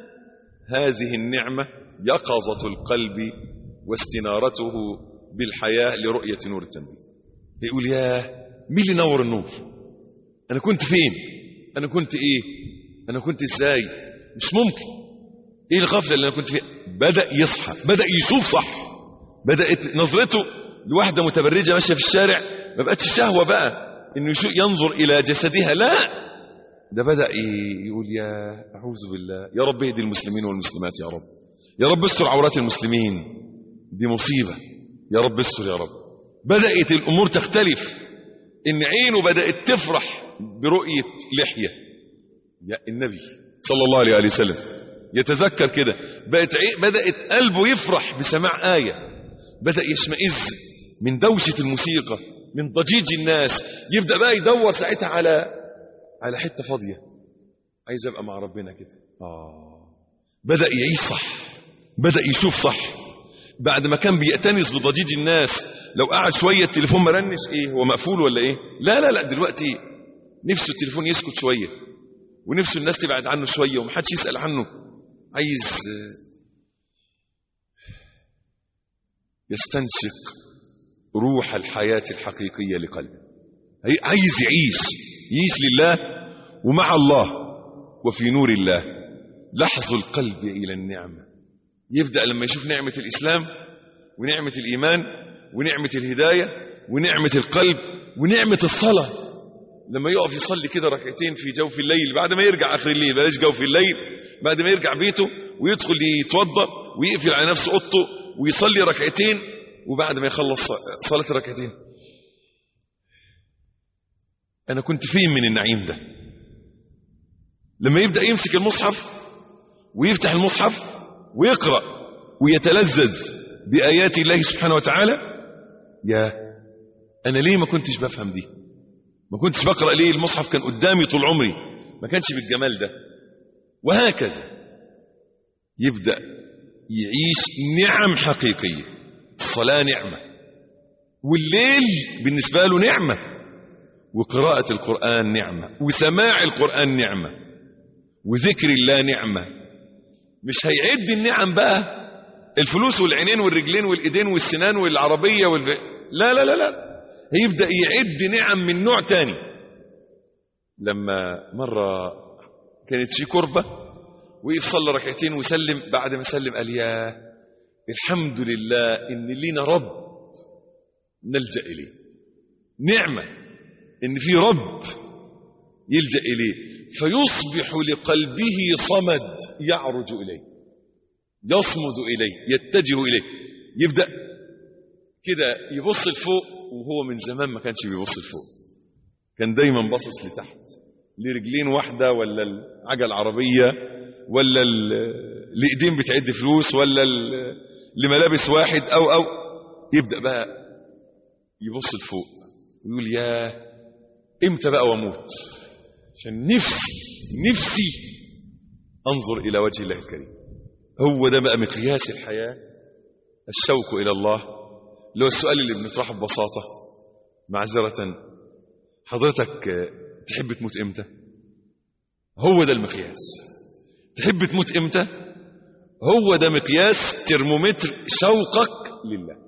هذه النعمة يقظة القلب واستنارته بالحياة لرؤية نور التنبيه يقول يا مين اللي نور النور أنا كنت فين أنا كنت إيه أنا كنت إزاي مش ممكن إيه الغفلة اللي أنا كنت فيها بدأ يصحى بدأ يشوف صح بدأت نظرته لواحدة متبرجة ماشية في الشارع ما بقتش شهوة بقى انه ينظر الى جسدها لا ده بدأ يقول يا اعوذ بالله يا رب اهدي المسلمين والمسلمات يا رب يا رب استر عورات المسلمين دي مصيبة يا رب استر يا رب بدأت الأمور تختلف إن عينه بدأت تفرح برؤية لحية يا النبي صلى الله عليه وسلم يتذكر كده بقت عي- بدأت قلبه يفرح بسماع آية بدأ يشمئز من دوشة الموسيقى من ضجيج الناس يبدأ بقى يدور ساعتها على على حتة فاضية عايز أبقى مع ربنا كده آه بدأ يعيش صح بدأ يشوف صح بعد ما كان بيأتنس بضجيج الناس لو قعد شوية التليفون ما رنش ايه هو مقفول ولا ايه لا لا لا دلوقتي نفسه التليفون يسكت شوية ونفسه الناس تبعد عنه شوية ومحدش يسأل عنه عايز آه، يستنشق روح الحياة الحقيقية لقلبه هي- عايز يعيش يعيش لله ومع الله وفي نور الله لحظ القلب إلى النعمة يبدأ لما يشوف نعمة الإسلام ونعمة الإيمان ونعمة الهداية ونعمة القلب ونعمة الصلاة لما يقف يصلي كده ركعتين في جوف الليل بعد ما يرجع آخر الليل بلاش جوف الليل بعد ما يرجع بيته ويدخل يتوضأ ويقفل على نفسه أوضته ويصلي ركعتين وبعد ما يخلص صلاة الركعتين أنا كنت فين من النعيم ده لما يبدأ يمسك المصحف ويفتح المصحف ويقرأ ويتلذذ بآيات الله سبحانه وتعالى يا أنا ليه ما كنتش بفهم دي ما كنتش بقرأ ليه المصحف كان قدامي طول عمري ما كانش بالجمال ده وهكذا يبدأ يعيش نعم حقيقية الصلاة نعمة والليل بالنسبة له نعمة وقراءة القرآن نعمة وسماع القرآن نعمة وذكر الله نعمة مش هيعد النعم بقى الفلوس والعينين والرجلين والايدين والسنان والعربية والب... لا لا لا لا هيبدأ يعد نعم من نوع تاني لما مرة كانت في كربة وقف صلى ركعتين وسلم بعد ما سلم قال يا الحمد لله ان لينا رب نلجأ اليه نعمة ان في رب يلجأ اليه فيصبح لقلبه صمد يعرج اليه يصمد اليه يتجه اليه يبدأ كده يبص لفوق وهو من زمان ما كانش بيبص لفوق كان دايما باصص لتحت لرجلين واحدة ولا العجل عربية ولا ال- لإيدين بتعد فلوس ولا ال- لملابس واحد أو أو يبدأ بقى يبص لفوق ويقول يا امتى بقى واموت عشان نفسي نفسي انظر الى وجه الله الكريم هو ده بقى مقياس الحياه الشوق الى الله اللي هو السؤال اللي بنطرحه ببساطه معذره حضرتك آه، تحب تموت امتى هو ده المقياس تحب تموت امتى هو ده مقياس ترمومتر شوقك لله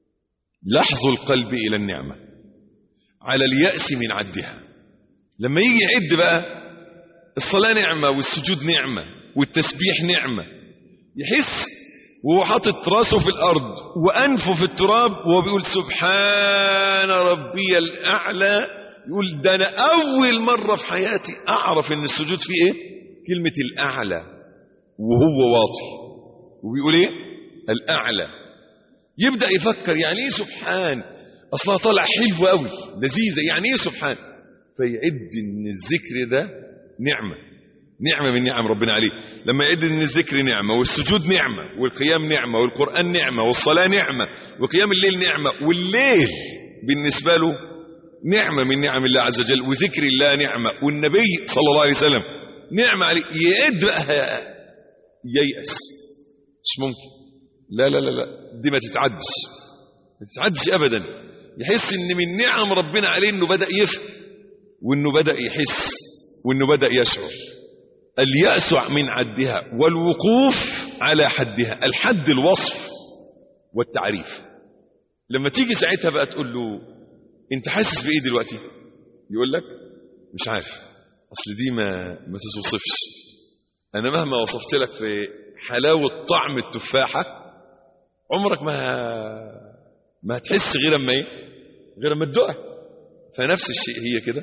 لحظ القلب الى النعمه على الياس من عدها لما يجي يعد بقى الصلاه نعمه والسجود نعمه والتسبيح نعمه يحس وهو حاطط راسه في الارض وانفه في التراب وهو بيقول سبحان ربي الاعلى يقول ده انا اول مره في حياتي اعرف ان السجود فيه ايه كلمه الاعلى وهو واطي وبيقول ايه الاعلى يبدا يفكر يعني ايه سبحان اصلها طالع حلو قوي لذيذه يعني ايه سبحان فيعد ان الذكر ده نعمه نعمه من نعم ربنا عليه لما يعد ان الذكر نعمه والسجود نعمه والقيام نعمه والقران نعمه والصلاه نعمه وقيام الليل نعمه والليل بالنسبه له نعمه من نعم الله عز وجل وذكر الله نعمه والنبي صلى الله عليه وسلم نعمه عليه يعد بقى ييأس مش ممكن لا لا لا لا دي ما تتعدش ما تتعدش ابدا يحس ان من نعم ربنا عليه انه بدا يفهم وانه بدا يحس وانه بدا يشعر الياس من عدها والوقوف على حدها الحد الوصف والتعريف لما تيجي ساعتها بقى تقول له انت حاسس بايه دلوقتي يقول لك مش عارف اصل دي ما ما تتوصفش انا مهما وصفت لك في حلاوه طعم التفاحه عمرك ما ما هتحس غير اما ايه غير اما تدوقها فنفس الشيء هي كده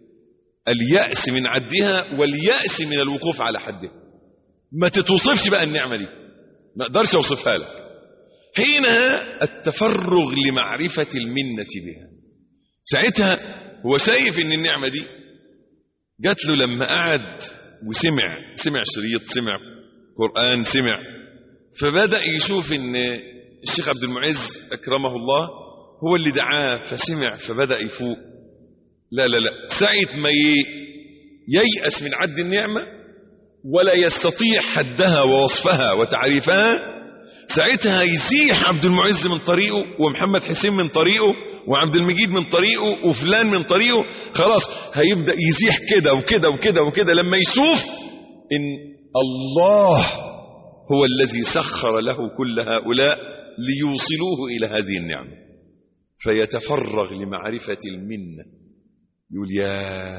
اليأس من عدها واليأس من الوقوف على حدها ما تتوصفش بقى النعمة دي ما اقدرش اوصفها لك حينها التفرغ لمعرفة المنة بها ساعتها هو شايف ان النعمة دي جات له لما قعد وسمع سمع شريط سمع قرآن سمع فبدأ يشوف ان الشيخ عبد المعز أكرمه الله هو اللي دعاه فسمع فبدأ يفوق لا لا لا ساعة ما ييأس من عد النعمة ولا يستطيع حدها ووصفها وتعريفها ساعتها يزيح عبد المعز من طريقه ومحمد حسين من طريقه وعبد المجيد من طريقه وفلان من طريقه خلاص هيبدأ يزيح كده وكده وكده وكده لما يشوف ان الله هو الذي سخر له كل هؤلاء ليوصلوه إلى هذه النعمة فيتفرغ لمعرفة المنة يقول يا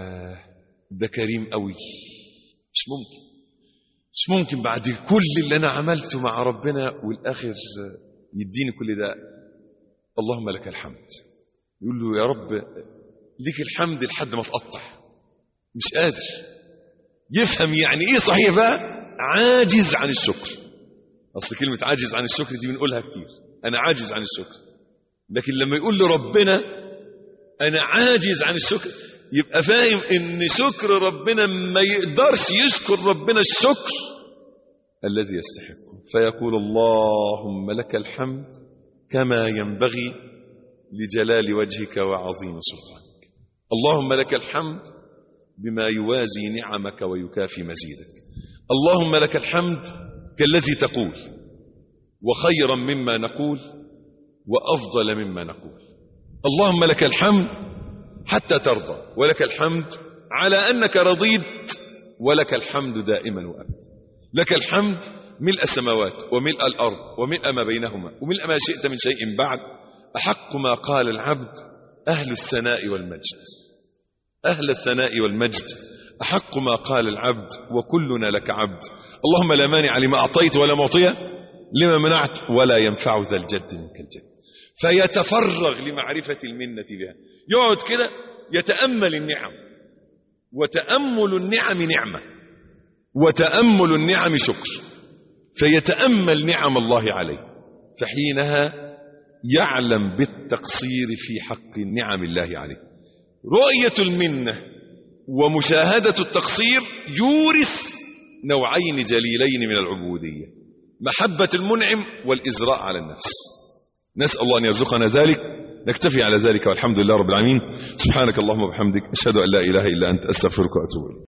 ده كريم قوي مش ممكن مش ممكن بعد كل اللي أنا عملته مع ربنا والآخر يديني كل ده اللهم لك الحمد يقول له يا رب لك الحمد لحد ما تقطع مش قادر يفهم يعني ايه صحيح بقى عاجز عن الشكر اصل كلمه عاجز عن الشكر دي بنقولها كتير انا عاجز عن الشكر لكن لما يقول لربنا انا عاجز عن الشكر يبقى فاهم ان شكر ربنا ما يقدرش يشكر ربنا الشكر الذي يستحقه فيقول اللهم لك الحمد كما ينبغي لجلال وجهك وعظيم سلطانك اللهم لك الحمد بما يوازي نعمك ويكافي مزيدك اللهم لك الحمد كالذي تقول وخيرا مما نقول وأفضل مما نقول اللهم لك الحمد حتى ترضى ولك الحمد على أنك رضيت ولك الحمد دائما وأبدا لك الحمد ملء السماوات وملء الأرض وملء ما بينهما وملء ما شئت من شيء بعد أحق ما قال العبد أهل الثناء والمجد أهل الثناء والمجد أحق ما قال العبد وكلنا لك عبد اللهم لا مانع لما أعطيت ولا معطي لما منعت ولا ينفع ذا الجد منك الجد فيتفرغ لمعرفة المنة بها يقعد كده يتأمل النعم وتأمل النعم نعمة وتأمل النعم شكر فيتأمل نعم الله عليه فحينها يعلم بالتقصير في حق نعم الله عليه رؤية المنة ومشاهدة التقصير يورث نوعين جليلين من العبودية محبة المنعم والإزراء على النفس نسأل الله أن يرزقنا ذلك نكتفي على ذلك والحمد لله رب العالمين سبحانك اللهم وبحمدك أشهد أن لا إله إلا أنت أستغفرك وأتوب إليك